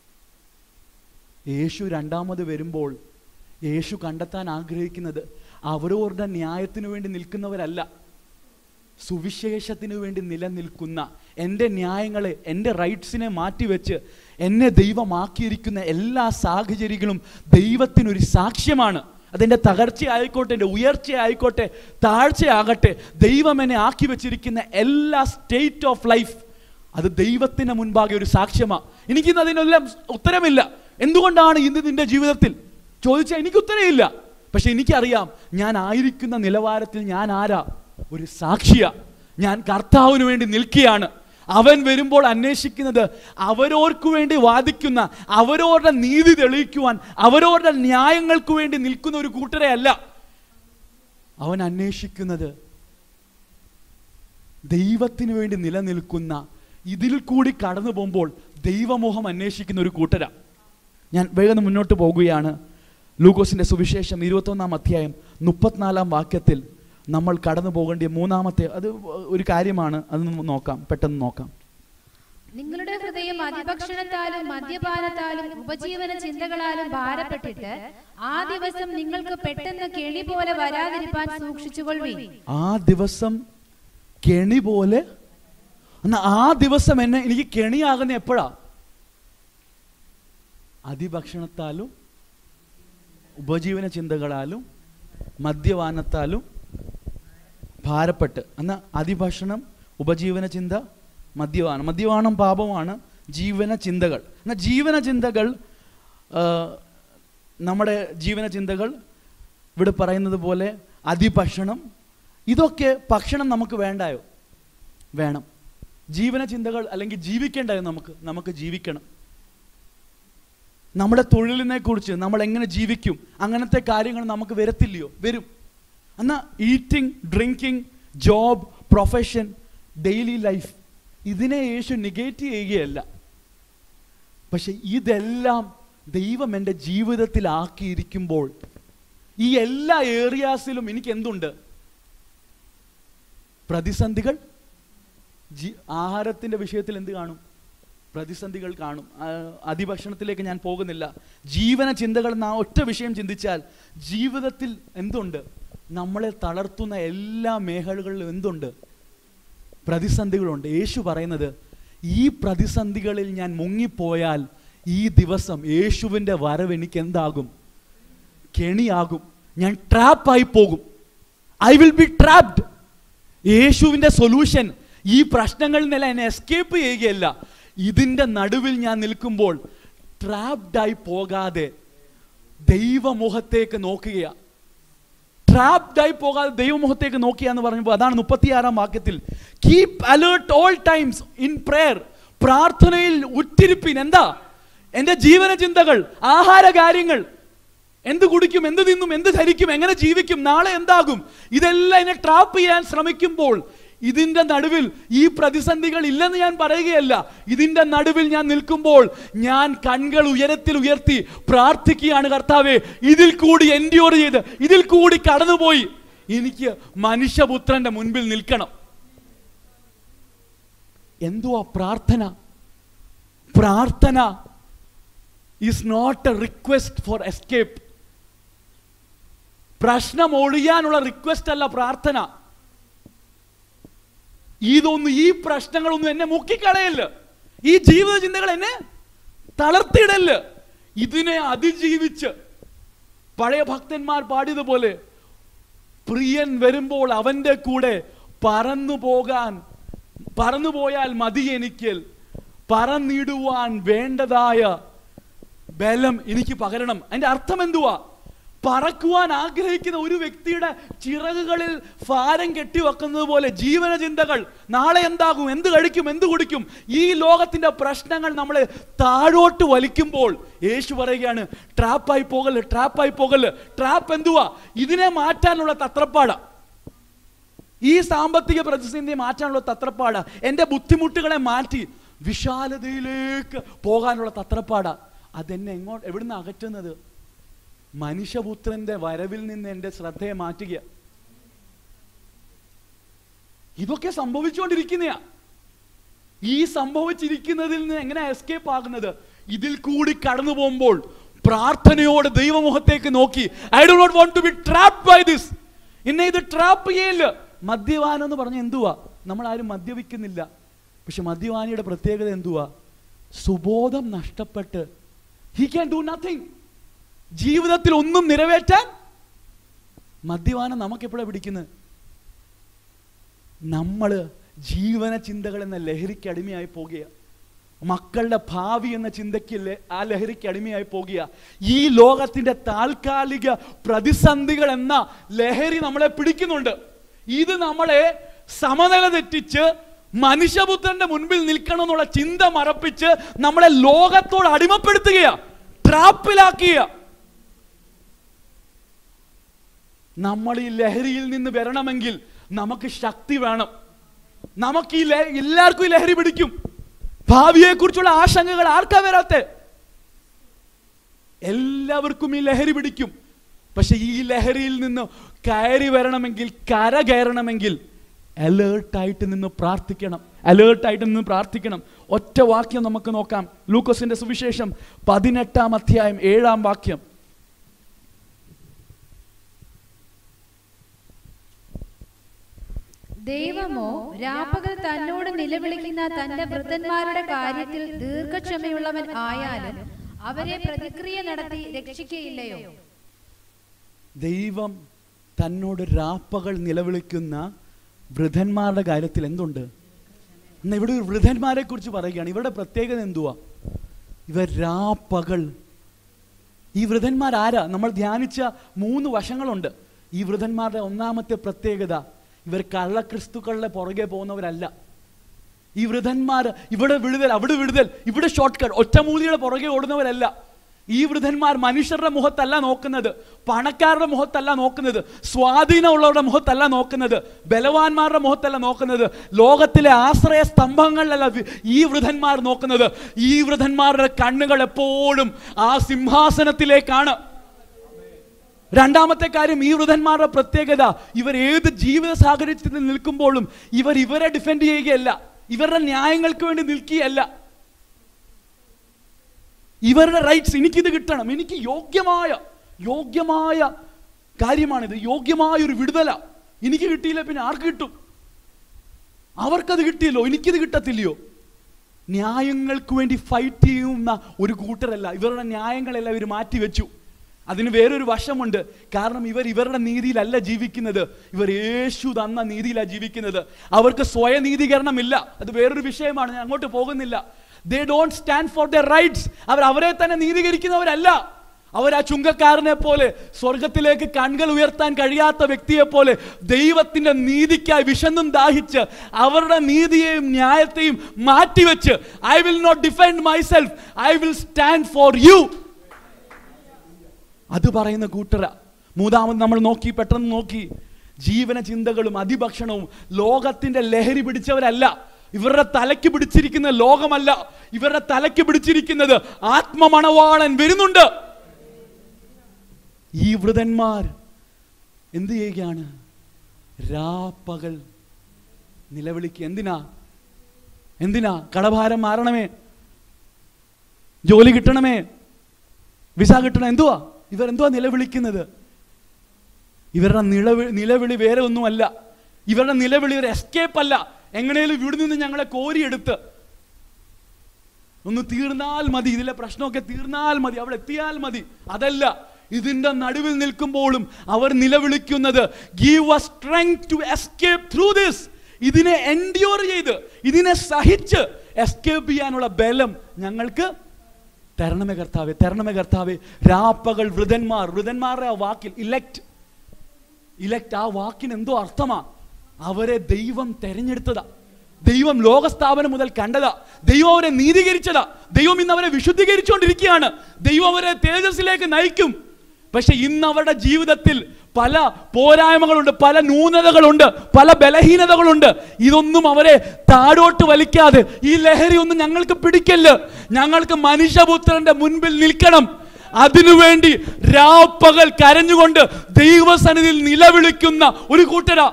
Speaker 1: യേശു രണ്ടാമത് വരുമ്പോൾ യേശു കണ്ടെത്താൻ ആഗ്രഹിക്കുന്നത് അവരവരുടെ ന്യായത്തിന് വേണ്ടി നിൽക്കുന്നവരല്ല സുവിശേഷത്തിന് വേണ്ടി നിലനിൽക്കുന്ന എൻ്റെ ന്യായങ്ങളെ എൻ്റെ റൈറ്റ്സിനെ മാറ്റിവെച്ച് എന്നെ ദൈവമാക്കിയിരിക്കുന്ന എല്ലാ സാഹചര്യങ്ങളും ദൈവത്തിനൊരു സാക്ഷ്യമാണ് അതെൻ്റെ തകർച്ചയായിക്കോട്ടെ എൻ്റെ ഉയർച്ചയായിക്കോട്ടെ താഴ്ചയാകട്ടെ ദൈവം എന്നെ ആക്കി വെച്ചിരിക്കുന്ന എല്ലാ സ്റ്റേറ്റ് ഓഫ് ലൈഫ് അത് ദൈവത്തിന് മുൻപാകെ ഒരു സാക്ഷ്യമാണ് എനിക്കിന്ന് അതിനെല്ലാം ഉത്തരമില്ല എന്തുകൊണ്ടാണ് ഇന്ന് നിന്റെ ജീവിതത്തിൽ ചോദിച്ചാൽ എനിക്ക് ഉത്തരമില്ല പക്ഷെ എനിക്കറിയാം ഞാൻ ആയിരിക്കുന്ന നിലവാരത്തിൽ ഞാൻ ആരാ ഒരു സാക്ഷിയ ഞാൻ കർത്താവിന് വേണ്ടി നിൽക്കുകയാണ് അവൻ വരുമ്പോൾ അന്വേഷിക്കുന്നത് അവരോർക്ക് വേണ്ടി വാദിക്കുന്ന അവരവരുടെ നീതി തെളിയിക്കുവാൻ അവരവരുടെ ന്യായങ്ങൾക്ക് വേണ്ടി നിൽക്കുന്ന ഒരു കൂട്ടരെ അല്ല അവൻ അന്വേഷിക്കുന്നത് ദൈവത്തിന് വേണ്ടി നിലനിൽക്കുന്ന ഇതിൽ കൂടി കടന്നു പോകുമ്പോൾ ദൈവമോഹം അന്വേഷിക്കുന്ന ഒരു കൂട്ടരാ ഞാൻ വേഗം മുന്നോട്ട് പോകുകയാണ് ലൂക്കോസിന്റെ സുവിശേഷം ഇരുപത്തൊന്നാം അധ്യായം മുപ്പത്തിനാലാം വാക്യത്തിൽ നമ്മൾ കടന്നു പോകേണ്ടിയ മൂന്നാമത്തെ അത് ഒരു കാര്യമാണ് അത് നമുക്ക് നോക്കാം പെട്ടെന്ന് നോക്കാം
Speaker 2: നിങ്ങളുടെ ഹൃദയം അതിഭക്ഷണത്താലും മദ്യപാനത്താലും ഉപജീവന ചിന്തകളാലും ഭാരപ്പെട്ടിട്ട് ആ ദിവസം നിങ്ങൾക്ക് പെട്ടെന്ന് കെണി പോലെ വരാതിരിപ്പാൻ സൂക്ഷിച്ചുകൊള്ളുവീൻ
Speaker 1: ആ ദിവസം കെണി പോലെ എന്നാ ആ ദിവസം എന്നെ എനിക്ക് കെണിയാകുന്ന എപ്പോഴാ അതിഭക്ഷണത്താലും ഉപജീവന ചിന്തകളാലും മദ്യപാനത്താലും ഭാരപ്പെട്ട് എന്നാൽ അതിഭക്ഷണം ഉപജീവന ചിന്ത മദ്യപാനം മദ്യപാനം പാപമാണ് ജീവന ചിന്തകൾ എന്നാൽ ജീവന ചിന്തകൾ ആ, നമ്മുടെ ജീവന ചിന്തകൾ ഇവിടെ പറയുന്നത് പോലെ അതിഭക്ഷണം ഇതൊക്കെ ഭക്ഷണം നമുക്ക് വേണ്ടായോ വേണം ജീവന ചിന്തകൾ അല്ലെങ്കിൽ ജീവിക്കേണ്ടായോ നമുക്ക് നമുക്ക് ജീവിക്കണം നമ്മുടെ തൊഴിലിനെ കുറിച്ച് നമ്മൾ എങ്ങനെ ജീവിക്കും അങ്ങനത്തെ കാര്യങ്ങൾ നമുക്ക് വരത്തില്ലയോ വരും എന്നാൽ eating drinking job profession daily life ഇതിനെ യേശു നിഗേറ്റ് ചെയ്യുകയല്ല പക്ഷെ ഇതെല്ലാം ദൈവം എൻ്റെ ജീവിതത്തിലാക്കിയിരിക്കുമ്പോൾ ഈ എല്ലാ ഏരിയാസിലും എനിക്ക് എന്തുണ്ട് പ്രതിസന്ധികൾ ജി ആഹാരത്തിൻ്റെ വിഷയത്തിൽ എന്ത് കാണും പ്രതിസന്ധികൾ കാണും ആ, അതിഭക്ഷണത്തിലേക്ക് ഞാൻ പോകുന്നില്ല ജീവന ചിന്തകൾ എന്ന ആ ഒറ്റ വിഷയം ചിന്തിച്ചാൽ ജീവിതത്തിൽ എന്തുണ്ട് നമ്മളെ തളർത്തുന്ന എല്ലാ മേഖലകളിലും എന്തുണ്ട് പ്രതിസന്ധികളുണ്ട് യേശു പറയുന്നത് ഈ പ്രതിസന്ധികളിൽ ഞാൻ മുങ്ങിപ്പോയാൽ ഈ ദിവസം യേശുവിൻ്റെ വരവ് എനിക്ക് എന്താകും കെണിയാകും ഞാൻ ട്രാപ്പായി പോകും ഐ വിൽ ബി ട്രാപ്ഡ് യേശുവിൻ്റെ സൊല്യൂഷൻ ഈ പ്രശ്നങ്ങളിൽ നിന്നെല്ലാം എന്നെ എസ്കേപ്പ് ചെയ്യുകയല്ല ഇതിൻ്റെ നടുവിൽ ഞാൻ നിൽക്കുമ്പോൾ ട്രാപ്ഡായി പോകാതെ ദൈവമുഖത്തേക്ക് നോക്കുകയാണ് ട്രാപ്ഡായി പോകാതെ ദൈവമുഖത്തേക്ക് നോക്കിയ എന്ന് പറഞ്ഞപ്പോൾ അതാണ് മുപ്പത്തിയാറാം വാക്യത്തിൽ keep alert all times in prayer പ്രാർത്ഥനയിൽ ഉറ്റിരിപ്പിൻ എന്താ എൻ്റെ ജീവന ചിന്തകൾ ആഹാര കാര്യങ്ങൾ എന്ത് കുടിക്കും എന്ത് തിന്നും എന്ത് ധരിക്കും എങ്ങനെ ജീവിക്കും നാളെ എന്താകും ഇതെല്ലാം എന്നെ ട്രാപ്പ് ചെയ്യാൻ ശ്രമിക്കുമ്പോൾ ഇതിന്റെ നടുവിൽ ഈ പ്രതിസന്ധികൾ ഇല്ലെന്ന് ഞാൻ പറയുകയല്ല ഇതിന്റെ നടുവിൽ ഞാൻ നിൽക്കുമ്പോൾ ഞാൻ കൺകൾ ഉയരത്തിൽ ഉയർത്തി പ്രാർത്ഥിക്കുകയാണ് കർത്താവെ ഇതിൽ കൂടി എൻഡ്യൂർ ചെയ്ത് ഇതിൽ കൂടി കടന്നുപോയി എനിക്ക് മനുഷ്യപുത്രന്റെ മുൻപിൽ നിൽക്കണം എന്തുവാ പ്രാർത്ഥന പ്രാർത്ഥന is not a request for escape പ്രശ്നം ഒഴിയാനുള്ള റിക്വസ്റ്റ് അല്ല പ്രാർത്ഥന ഇതൊന്നും ഈ പ്രശ്നങ്ങളൊന്നും എന്നെ മുക്കിക്കളയല്ല ഈ ജീവിത ചിന്തകൾ എന്നെ തളർത്തിയിടല്ല ഇതിനെ അതിജീവിച്ച് പഴയ ഭക്തന്മാർ പാടിയതുപോലെ പ്രിയൻ വരുമ്പോൾ അവന്റെ കൂടെ പറന്നു പോകാൻ പറന്നു പോയാൽ മതി എനിക്ക് പറന്നിടുവാൻ വേണ്ടതായ ബലം എനിക്ക് പകരണം അതിന്റെ അർത്ഥം എന്തുവാ പറക്കുവാൻ ആഗ്രഹിക്കുന്ന ഒരു വ്യക്തിയുടെ ചിറകുകളിൽ ഭാരം കെട്ടിവെക്കുന്നത് പോലെ ജീവന ചിന്തകൾ നാളെ എന്താകും എന്ത് കഴിക്കും എന്ത് കുടിക്കും ഈ ലോകത്തിന്റെ പ്രശ്നങ്ങൾ നമ്മളെ താഴോട്ട് വലിക്കുമ്പോൾ യേശു പറയുകയാണ് ട്രാപ്പായി പോകല് ട്രാപ്പായി പോകല് ട്രാപ്പ് എന്തുവാ ഇതിനെ മാറ്റാനുള്ള തത്രപ്പാടാ ഈ സാമ്പത്തിക പ്രതിസന്ധി മാറ്റാനുള്ള തത്രപ്പാട എൻ്റെ ബുദ്ധിമുട്ടുകളെ മാറ്റി വിശാലതയിലേക്ക് പോകാനുള്ള തത്രപ്പാട അതെന്നെ എങ്ങോട്ട് എവിടുന്ന് അകറ്റുന്നത് മനുഷ്യപുത്രന്റെ വരവിൽ നിന്ന് എൻ്റെ ശ്രദ്ധയെ മാറ്റുക ഇതൊക്കെ സംഭവിച്ചുകൊണ്ടിരിക്കുന്നയാ ഈ സംഭവിച്ചിരിക്കുന്നതിൽ നിന്ന് എങ്ങനെ എസ്കേപ്പ് ആകുന്നത് ഇതിൽ കൂടി കടന്നു പോകുമ്പോൾ പ്രാർത്ഥനയോടെ ദൈവമുഖത്തേക്ക് നോക്കി I do not want to be trap by this എന്നെ ഇത് ട്രാപ്പ് ചെയ്യല്ല മദ്യപാനം എന്ന് പറഞ്ഞ എന്തുവാ നമ്മൾ ആരും മദ്യപിക്കുന്നില്ല പക്ഷെ മദ്യപാനിയുടെ പ്രത്യേകത എന്തുവാ സുബോധം നഷ്ടപ്പെട്ട് ഹി ക്യാൻ ഡു നത്തിങ് ജീവിതത്തിൽ ഒന്നും നിറവേറ്റാൻ മദ്യപാനം നമുക്കെപ്പോഴാണ് പിടിക്കുന്നത് നമ്മള് ജീവന ചിന്തകൾ എന്ന ലഹരിക്ക് അടിമയായി പോകുക മക്കളുടെ ഭാവി എന്ന ചിന്തയ്ക്ക് ലെ- ആ ലഹരിക്ക് അടിമയായി പോകുക ഈ ലോകത്തിന്റെ താൽക്കാലിക പ്രതിസന്ധികൾ എന്ന ലഹരി നമ്മളെ പിടിക്കുന്നുണ്ട് ഇത് നമ്മളെ സമനില തെറ്റിച്ച് മനുഷ്യപുത്രന്റെ മുൻപിൽ നിൽക്കണം എന്നുള്ള ചിന്ത മറപ്പിച്ച് നമ്മളെ ലോകത്തോട് അടിമപ്പെടുത്തുകയാ ട്രാപ്പിലാക്കുക നമ്മൾ ഈ ലഹരിയിൽ നിന്ന് വരണമെങ്കിൽ നമുക്ക് ശക്തി വേണം നമുക്ക് ഈ ലഹ- എല്ലാവർക്കും ഈ ലഹരി പിടിക്കും ഭാവിയെ കുറിച്ചുള്ള ആശങ്കകൾ ആർക്കാ വരാത്തെ എല്ലാവർക്കും ഈ ലഹരി പിടിക്കും പക്ഷെ ഈ ലഹരിയിൽ നിന്ന് കയറി വരണമെങ്കിൽ കര കയറണമെങ്കിൽ അലേർട്ടായിട്ട് നിന്ന് പ്രാർത്ഥിക്കണം അലേർട്ടായിട്ട് നിന്ന് പ്രാർത്ഥിക്കണം ഒറ്റ വാക്യം നമുക്ക് നോക്കാം ലൂക്കോസിന്റെ സുവിശേഷം പതിനെട്ടാം അധ്യായം ഏഴാം വാക്യം
Speaker 2: ദൈവമോ രാപ്പകൽ തന്നോട് നിലവിളിക്കുന്ന തന്റെ വൃദ്ധന്മാരുടെ കാര്യത്തിൽ ദീർഘക്ഷമയുള്ളവൻ ആയാലും അവരെ പ്രതിക്രിയ നടത്തി രക്ഷിക്കയില്ലയോ
Speaker 1: ദൈവം തന്നോട് രാപ്പകൾ നിലവിളിക്കുന്ന വൃദ്ധന്മാരുടെ കാര്യത്തിൽ എന്തുണ്ട് എന്നാ ഇവിടെ ഒരു വൃദ്ധന്മാരെ കുറിച്ച് പറയുകയാണ് ഇവരുടെ പ്രത്യേകത എന്തുവാ ഇവർ രാപ്പകൾ ഈ വൃദ്ധന്മാർ ആരാ നമ്മൾ ധ്യാനിച്ച മൂന്ന് വശങ്ങളുണ്ട് ഈ വൃദ്ധന്മാരുടെ ഒന്നാമത്തെ പ്രത്യേകത ഇവർ കള്ളക്രിസ്തുക്കളുടെ പുറകെ പോകുന്നവരല്ല ഈ വൃദ്ധന്മാർ ഇവിടെ വിടുതൽ അവിടെ വിടുതൽ ഇവിടെ ഷോർട്ട് കട്ട് ഒറ്റമൂലിയുടെ പുറകെ ഓടുന്നവരല്ല ഈ വൃദ്ധന്മാർ മനുഷ്യരുടെ മുഖത്തല്ല നോക്കുന്നത് പണക്കാരുടെ മുഖത്തല്ല നോക്കുന്നത് സ്വാധീനമുള്ളവരുടെ മുഖത്തല്ല നോക്കുന്നത് ബലവാന്മാരുടെ മുഖത്തല്ല നോക്കുന്നത് ലോകത്തിലെ ആശ്രയ സ്തംഭങ്ങളിലല്ല വി- ഈ വൃദ്ധന്മാർ നോക്കുന്നത് ഈ വൃദ്ധന്മാരുടെ കണ്ണുകൾ എപ്പോഴും ആ സിംഹാസനത്തിലേക്കാണ് രണ്ടാമത്തെ കാര്യം ഈ വൃദ്ധന്മാരുടെ പ്രത്യേകത ഇവർ ഏത് ജീവിത സാഹചര്യത്തിൽ നിൽക്കുമ്പോഴും ഇവർ ഇവരെ ഡിഫെൻഡ് ചെയ്യുകയല്ല ഇവരുടെ ന്യായങ്ങൾക്ക് വേണ്ടി നിൽക്കുകയല്ല ഇവരുടെ റൈറ്റ്സ് എനിക്കിത് കിട്ടണം എനിക്ക് യോഗ്യമായ യോഗ്യമായ കാര്യമാണിത് യോഗ്യമായ ഒരു വിടുതല എനിക്ക് കിട്ടിയില്ല പിന്നെ ആർക്ക് കിട്ടും അവർക്കത് കിട്ടിയല്ലോ എനിക്കിത് കിട്ടത്തില്ലയോ ന്യായങ്ങൾക്ക് വേണ്ടി ഫൈറ്റ് ചെയ്യുന്ന ഒരു കൂട്ടരല്ല ഇവരുടെ ന്യായങ്ങളെല്ലാം ഇവർ മാറ്റിവെച്ചു അതിന് വേറൊരു വശമുണ്ട് കാരണം ഇവർ ഇവരുടെ നീതിയിലല്ല ജീവിക്കുന്നത് ഇവർ യേശു തന്ന നീതിയിലാണ് ജീവിക്കുന്നത് അവർക്ക് സ്വയനീതീകരണമില്ല അത് വേറൊരു വിഷയമാണ് ഞാൻ അങ്ങോട്ട് പോകുന്നില്ല they don't stand for the rights അവർ അവരെ തന്നെ നീതീകരിക്കുന്നവരല്ല അവർ ആ ചുങ്കക്കാരനെ പോലെ സ്വർഗത്തിലേക്ക് കൺകൾ ഉയർത്താൻ കഴിയാത്ത വ്യക്തിയെ പോലെ ദൈവത്തിന്റെ നീതിക്കായി വിശന്നും ദാഹിച്ച് അവരുടെ നീതിയെയും ന്യായത്തെയും മാറ്റിവെച്ച് I will not defend myself I will stand for you അത് പറയുന്ന കൂട്ടര മൂന്നാമത് നമ്മൾ നോക്കി പെട്ടെന്ന് നോക്കി ജീവന ചിന്തകളും അതിഭക്ഷണവും ലോകത്തിന്റെ ലഹരി പിടിച്ചവരല്ല ഇവരുടെ തലയ്ക്ക് പിടിച്ചിരിക്കുന്ന ലോകമല്ല ഇവരുടെ തലയ്ക്ക് പിടിച്ചിരിക്കുന്നത് ആത്മമണവാളൻ വരുന്നുണ്ട് ഈ വൃതന്മാർ എന്ത് ചെയ്യുകയാണ് രാപ്പകൽ നിലവിളിക്കുക എന്തിനാ എന്തിനാ കടഭാരം മാറണമേ ജോലി കിട്ടണമേ വിസ കിട്ടണം എന്തുവാ ഇവർ എന്തുവാ നിലവിളിക്കുന്നത് ഇവരുടെ നിലവിളി നിലവിളി വേറെ ഒന്നുമല്ല ഇവരുടെ നിലവിളി ഒരു എസ്കേപ്പ് അല്ല എങ്ങനെയും ഇവിടെ നിന്ന് ഞങ്ങളെ കോരിയെടുത്ത് ഒന്ന് തീർന്നാൽ മതി ഇതിലെ പ്രശ്നമൊക്കെ തീർന്നാൽ മതി അവിടെ എത്തിയാൽ മതി അതല്ല ഇതിന്റെ നടുവിൽ നിൽക്കുമ്പോഴും അവർ നിലവിളിക്കുന്നത് give us strength to escape through this ഇതിനെ എൻഡ്യൂർ ചെയ്ത് ഇതിനെ സഹിച്ച് എസ്കേപ്പ് ചെയ്യാനുള്ള ബലം ഞങ്ങൾക്ക് തരണമേ കർത്താവേ തരണമേ കർത്താവേ രാപ്പകൾ വൃതന്മാർ വൃതന്മാരുടെ ആ വാക്കിൽ ഇലക്ട് ഇലക്ട് ആ വാക്കിന് എന്തോ അർത്ഥമാ അവരെ ദൈവം തെരഞ്ഞെടുത്തതാ ദൈവം ലോകസ്ഥാപനം മുതൽ കണ്ടതാ ദൈവം അവരെ നീതീകരിച്ചതാ ദൈവം ഇന്ന് അവരെ വിശുദ്ധീകരിച്ചുകൊണ്ടിരിക്കുകയാണ് ദൈവം അവരെ തേജസ്സിലേക്ക് നയിക്കും പക്ഷെ ഇന്ന് അവരുടെ ജീവിതത്തിൽ പല പോരായ്മകളുണ്ട് പല ന്യൂനതകളുണ്ട് പല ബലഹീനതകളുണ്ട് ഇതൊന്നും അവരെ താഴോട്ട് വലിക്കാതെ ഈ ലഹരി ഒന്നും ഞങ്ങൾക്ക് പിടിക്കല്ല് ഞങ്ങൾക്ക് മനുഷ്യപുത്രന്റെ മുൻപിൽ നിൽക്കണം അതിനുവേണ്ടി രാപ്പകൽ കരഞ്ഞുകൊണ്ട് ദൈവസന്നിധിയിൽ നിലവിളിക്കുന്ന ഒരു കൂട്ടരാ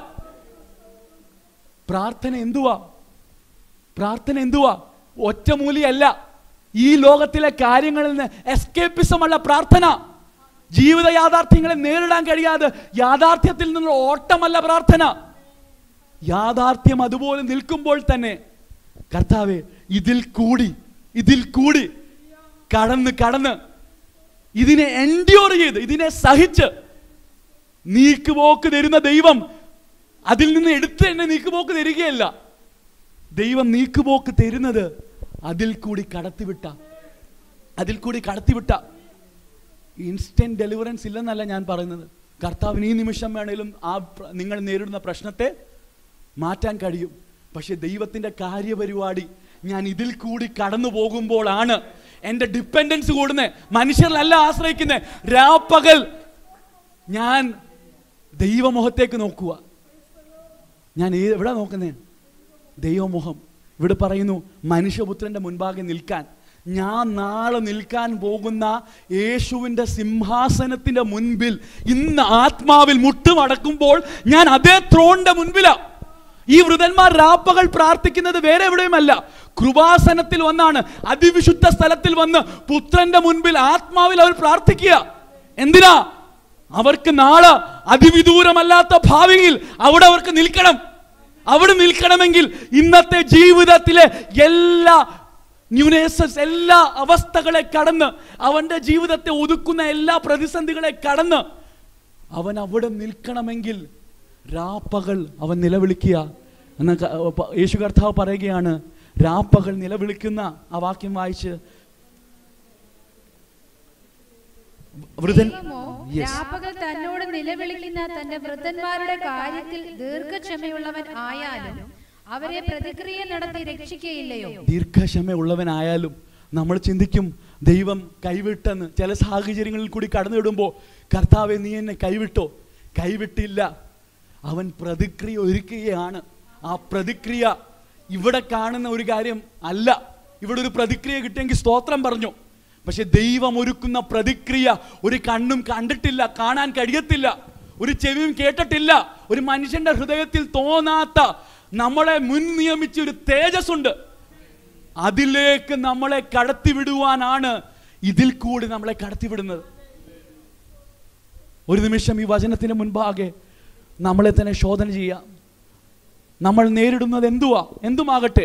Speaker 1: പ്രാർത്ഥന എന്തുവാ പ്രാർത്ഥന എന്തുവാ ഒറ്റമൂലിയല്ല ഈ ലോകത്തിലെ കാര്യങ്ങളിൽ നിന്ന് എസ്കേപ്പിസം അല്ല പ്രാർത്ഥന ജീവിത യാഥാർത്ഥ്യങ്ങളെ നേരിടാൻ കഴിയാതെ യാഥാർത്ഥ്യത്തിൽ നിന്നുള്ള ഓട്ടമല്ല പ്രാർത്ഥന യാഥാർത്ഥ്യം അതുപോലെ നിൽക്കുമ്പോൾ തന്നെ കർത്താവെ ഇതിൽ കൂടി ഇതിൽ കൂടി കടന്ന് കടന്ന് ഇതിനെ എൻഡ്യൂർ ചെയ്ത് ഇതിനെ സഹിച്ച് നീക്കുപോക്ക് തരുന്ന ദൈവം അതിൽ നിന്ന് എടുത്ത് തന്നെ നീക്കുപോക്ക് തരികയല്ല ദൈവം നീക്കുപോക്ക് തരുന്നത് അതിൽ കൂടി കടത്തിവിട്ട അതിൽ കൂടി കടത്തിവിട്ട ഇൻസ്റ്റന്റ് ഡെലിവറൻസ് ഇല്ലെന്നല്ല ഞാൻ പറയുന്നത് കർത്താവിന് ഈ നിമിഷം വേണേലും ആ പ്ര- നിങ്ങൾ നേരിടുന്ന പ്രശ്നത്തെ മാറ്റാൻ കഴിയും പക്ഷെ ദൈവത്തിന്റെ കാര്യപരിപാടി ഞാൻ ഇതിൽ കൂടി കടന്നു പോകുമ്പോഴാണ് എൻ്റെ ഡിപ്പെൻഡൻസ് കൂടുന്നത് മനുഷ്യരിലല്ല ആശ്രയിക്കുന്നത് രാപ്പകൽ ഞാൻ ദൈവമുഖത്തേക്ക് നോക്കുക ഞാൻ ഏ- എവിടെ നോക്കുന്നേ ദൈവമുഖം ഇവിടെ പറയുന്നു മനുഷ്യപുത്രന്റെ മുൻപാകെ നിൽക്കാൻ ഞാൻ നാളെ നിൽക്കാൻ പോകുന്ന യേശുവിൻ്റെ സിംഹാസനത്തിന്റെ മുൻപിൽ ഇന്ന് ആത്മാവിൽ മുട്ടുമടക്കുമ്പോൾ ഞാൻ അതേ ത്രോണിന്റെ മുൻപിലാ ഈ വൃതന്മാർ രാപ്പകൾ പ്രാർത്ഥിക്കുന്നത് വേറെ എവിടെയുമല്ല കൃപാസനത്തിൽ വന്നാണ് അതിവിശുദ്ധ സ്ഥലത്തിൽ വന്ന് പുത്രന്റെ മുൻപിൽ ആത്മാവിൽ അവർ പ്രാർത്ഥിക്കുക എന്തിനാ അവർക്ക് നാളെ അതിവിദൂരമല്ലാത്ത ഭാവിയിൽ അവിടെ അവർക്ക് നിൽക്കണം അവിടെ നിൽക്കണമെങ്കിൽ ഇന്നത്തെ ജീവിതത്തിലെ എല്ലാ ന്യൂനേസസ് എല്ലാ അവസ്ഥകളെ കടന്ന് അവന്റെ ജീവിതത്തെ ഒതുക്കുന്ന എല്ലാ പ്രതിസന്ധികളെ കടന്ന് അവൻ അവിടെ നിൽക്കണമെങ്കിൽ രാപ്പകൽ അവൻ നിലവിളിക്കുക എന്ന് ക- പ- യേശു കർത്താവ് പറയുകയാണ് രാപ്പകൽ നിലവിളിക്കുന്ന ആ വാക്യം വായിച്ച് വൃതൻ
Speaker 2: ദൈവമോ
Speaker 1: Yes.
Speaker 2: രാപ്പകൽ തന്നോട് നിലവിളിക്കുന്ന തന്റെ വൃദ്ധന്മാരുടെ കാര്യത്തിൽ ദീർഘക്ഷമയുള്ളവൻ ആയാലും അവരെ പ്രതിക്രിയ നടത്തി രക്ഷിക്കയില്ലയോ
Speaker 1: ദീർഘക്ഷമയുള്ളവനായാലും നമ്മൾ ചിന്തിക്കും ദൈവം കൈവിട്ടെന്ന് ചില സാഹചര്യങ്ങളിൽ കൂടി കടന്നുവിടുമ്പോൾ കർത്താവെ നീ എന്നെ കൈവിട്ടോ കൈവിട്ടില്ല അവൻ പ്രതിക്രിയ ഒരുക്കുകയാണ് ആ പ്രതിക്രിയ ഇവിടെ കാണുന്ന ഒരു കാര്യം അല്ല ഇവിടെ ഒരു പ്രതിക്രിയ കിട്ടിയെങ്കിൽ സ്തോത്രം പറഞ്ഞു പക്ഷെ ദൈവം ഒരുക്കുന്ന പ്രതിക്രിയ ഒരു കണ്ണും കണ്ടിട്ടില്ല കാണാൻ കഴിയത്തില്ല ഒരു ചെവിയും കേട്ടിട്ടില്ല ഒരു മനുഷ്യന്റെ ഹൃദയത്തിൽ തോന്നാത്ത നമ്മളെ മുൻ നിയമിച്ച ഒരു തേജസ് ഉണ്ട് അതിലേക്ക് നമ്മളെ കടത്തിവിടുവാനാണ് ഇതിൽ കൂടി നമ്മളെ കടത്തിവിടുന്നത് ഒരു നിമിഷം ഈ വചനത്തിന് മുൻപാകെ നമ്മളെ തന്നെ ശോധന ചെയ്യാം നമ്മൾ നേരിടുന്നത് എന്തുവാ എന്തുമാകട്ടെ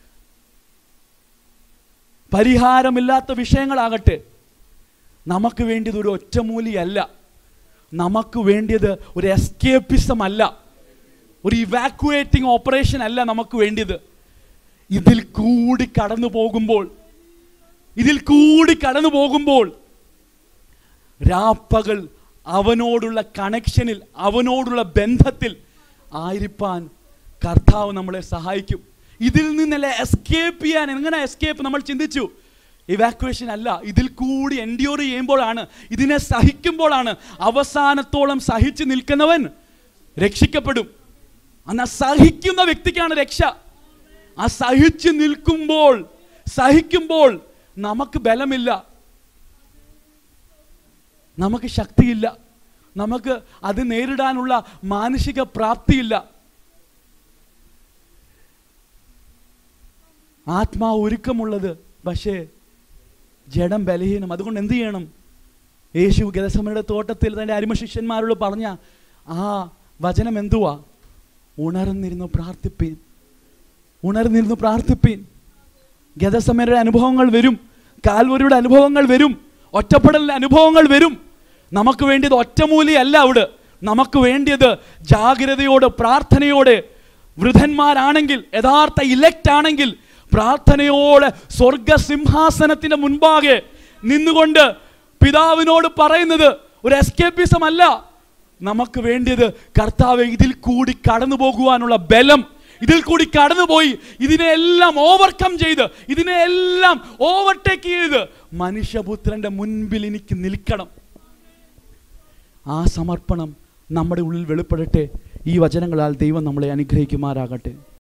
Speaker 1: പരിഹാരമില്ലാത്ത വിഷയങ്ങളാകട്ടെ നമുക്ക് വേണ്ടിയത് ഒരു ഒറ്റമൂലിയല്ല നമുക്ക് വേണ്ടിയത് ഒരു എസ്കേപ്പിസം അല്ല ഒരു ഇവാക്യുവേറ്റിംഗ് ഓപ്പറേഷൻ അല്ല നമുക്ക് വേണ്ടിയത് ഇതിൽ കൂടി കടന്നു പോകുമ്പോൾ ഇതിൽ കൂടി കടന്നു പോകുമ്പോൾ രാപ്പകൽ അവനോടുള്ള കണക്ഷനിൽ അവനോടുള്ള ബന്ധത്തിൽ ആയിരിക്കാൻ കർത്താവ് നമ്മളെ സഹായിക്കും ഇതിൽ നിന്നല്ല എസ്കേപ്പ് ചെയ്യാൻ എങ്ങനെ എസ്കേപ്പ് നമ്മൾ ചിന്തിച്ചു ഇവാക്വേഷൻ അല്ല ഇതിൽ കൂടി എൻഡ്യൂർ ചെയ്യുമ്പോഴാണ് ഇതിനെ സഹിക്കുമ്പോഴാണ് അവസാനത്തോളം സഹിച്ചു നിൽക്കുന്നവൻ രക്ഷിക്കപ്പെടും എന്നാൽ സഹിക്കുന്ന വ്യക്തിക്കാണ് രക്ഷ ആ സഹിച്ചു നിൽക്കുമ്പോൾ സഹിക്കുമ്പോൾ നമുക്ക് ബലമില്ല നമുക്ക് ശക്തിയില്ല നമുക്ക് അത് നേരിടാനുള്ള മാനസിക പ്രാപ്തിയില്ല ആത്മാവ് ഒരുക്കമുള്ളത് പക്ഷേ ജഡം ബലഹീനം അതുകൊണ്ട് എന്ത് ചെയ്യണം യേശു ഗതസമയുടെ തോട്ടത്തിൽ തൻ്റെ അരിമ ശിഷ്യന്മാരോട് പറഞ്ഞ ആ വചനം എന്തുവാ ഉണർന്നിരുന്നു പ്രാർത്ഥിപ്പീൻ ഉണർന്നിരുന്നു പ്രാർത്ഥിപ്പീൻ ഗതസമയരുടെ അനുഭവങ്ങൾ വരും കാൽവരിയുടെ അനുഭവങ്ങൾ വരും ഒറ്റപ്പെടലിൻ്റെ അനുഭവങ്ങൾ വരും നമുക്ക് വേണ്ടിയത് ഒറ്റമൂലിയല്ല അവിടെ നമുക്ക് വേണ്ടിയത് ജാഗ്രതയോടെ പ്രാർത്ഥനയോടെ വൃദ്ധന്മാരാണെങ്കിൽ യഥാർത്ഥ ഇലക്റ്റ് ആണെങ്കിൽ പ്രാർത്ഥനയോടെ സ്വർഗസിംഹാസനത്തിന്റെ മുൻപാകെ നിന്നുകൊണ്ട് പിതാവിനോട് പറയുന്നത് ഒരു എസ്കേപ്പിസം അല്ല നമുക്ക് വേണ്ടിയത് കർത്താവ് ഇതിൽ കൂടി കടന്നു പോകുവാനുള്ള ബലം ഇതിൽ കൂടി കടന്നുപോയി ഇതിനെല്ലാം ഓവർകം ചെയ്ത് ഇതിനെല്ലാം ഓവർടേക്ക് ചെയ്ത് മനുഷ്യപുത്രന്റെ മുൻപിൽ എനിക്ക് നിൽക്കണം ആ സമർപ്പണം നമ്മുടെ ഉള്ളിൽ വെളിപ്പെടട്ടെ ഈ വചനങ്ങളാൽ ദൈവം നമ്മളെ അനുഗ്രഹിക്കുമാറാകട്ടെ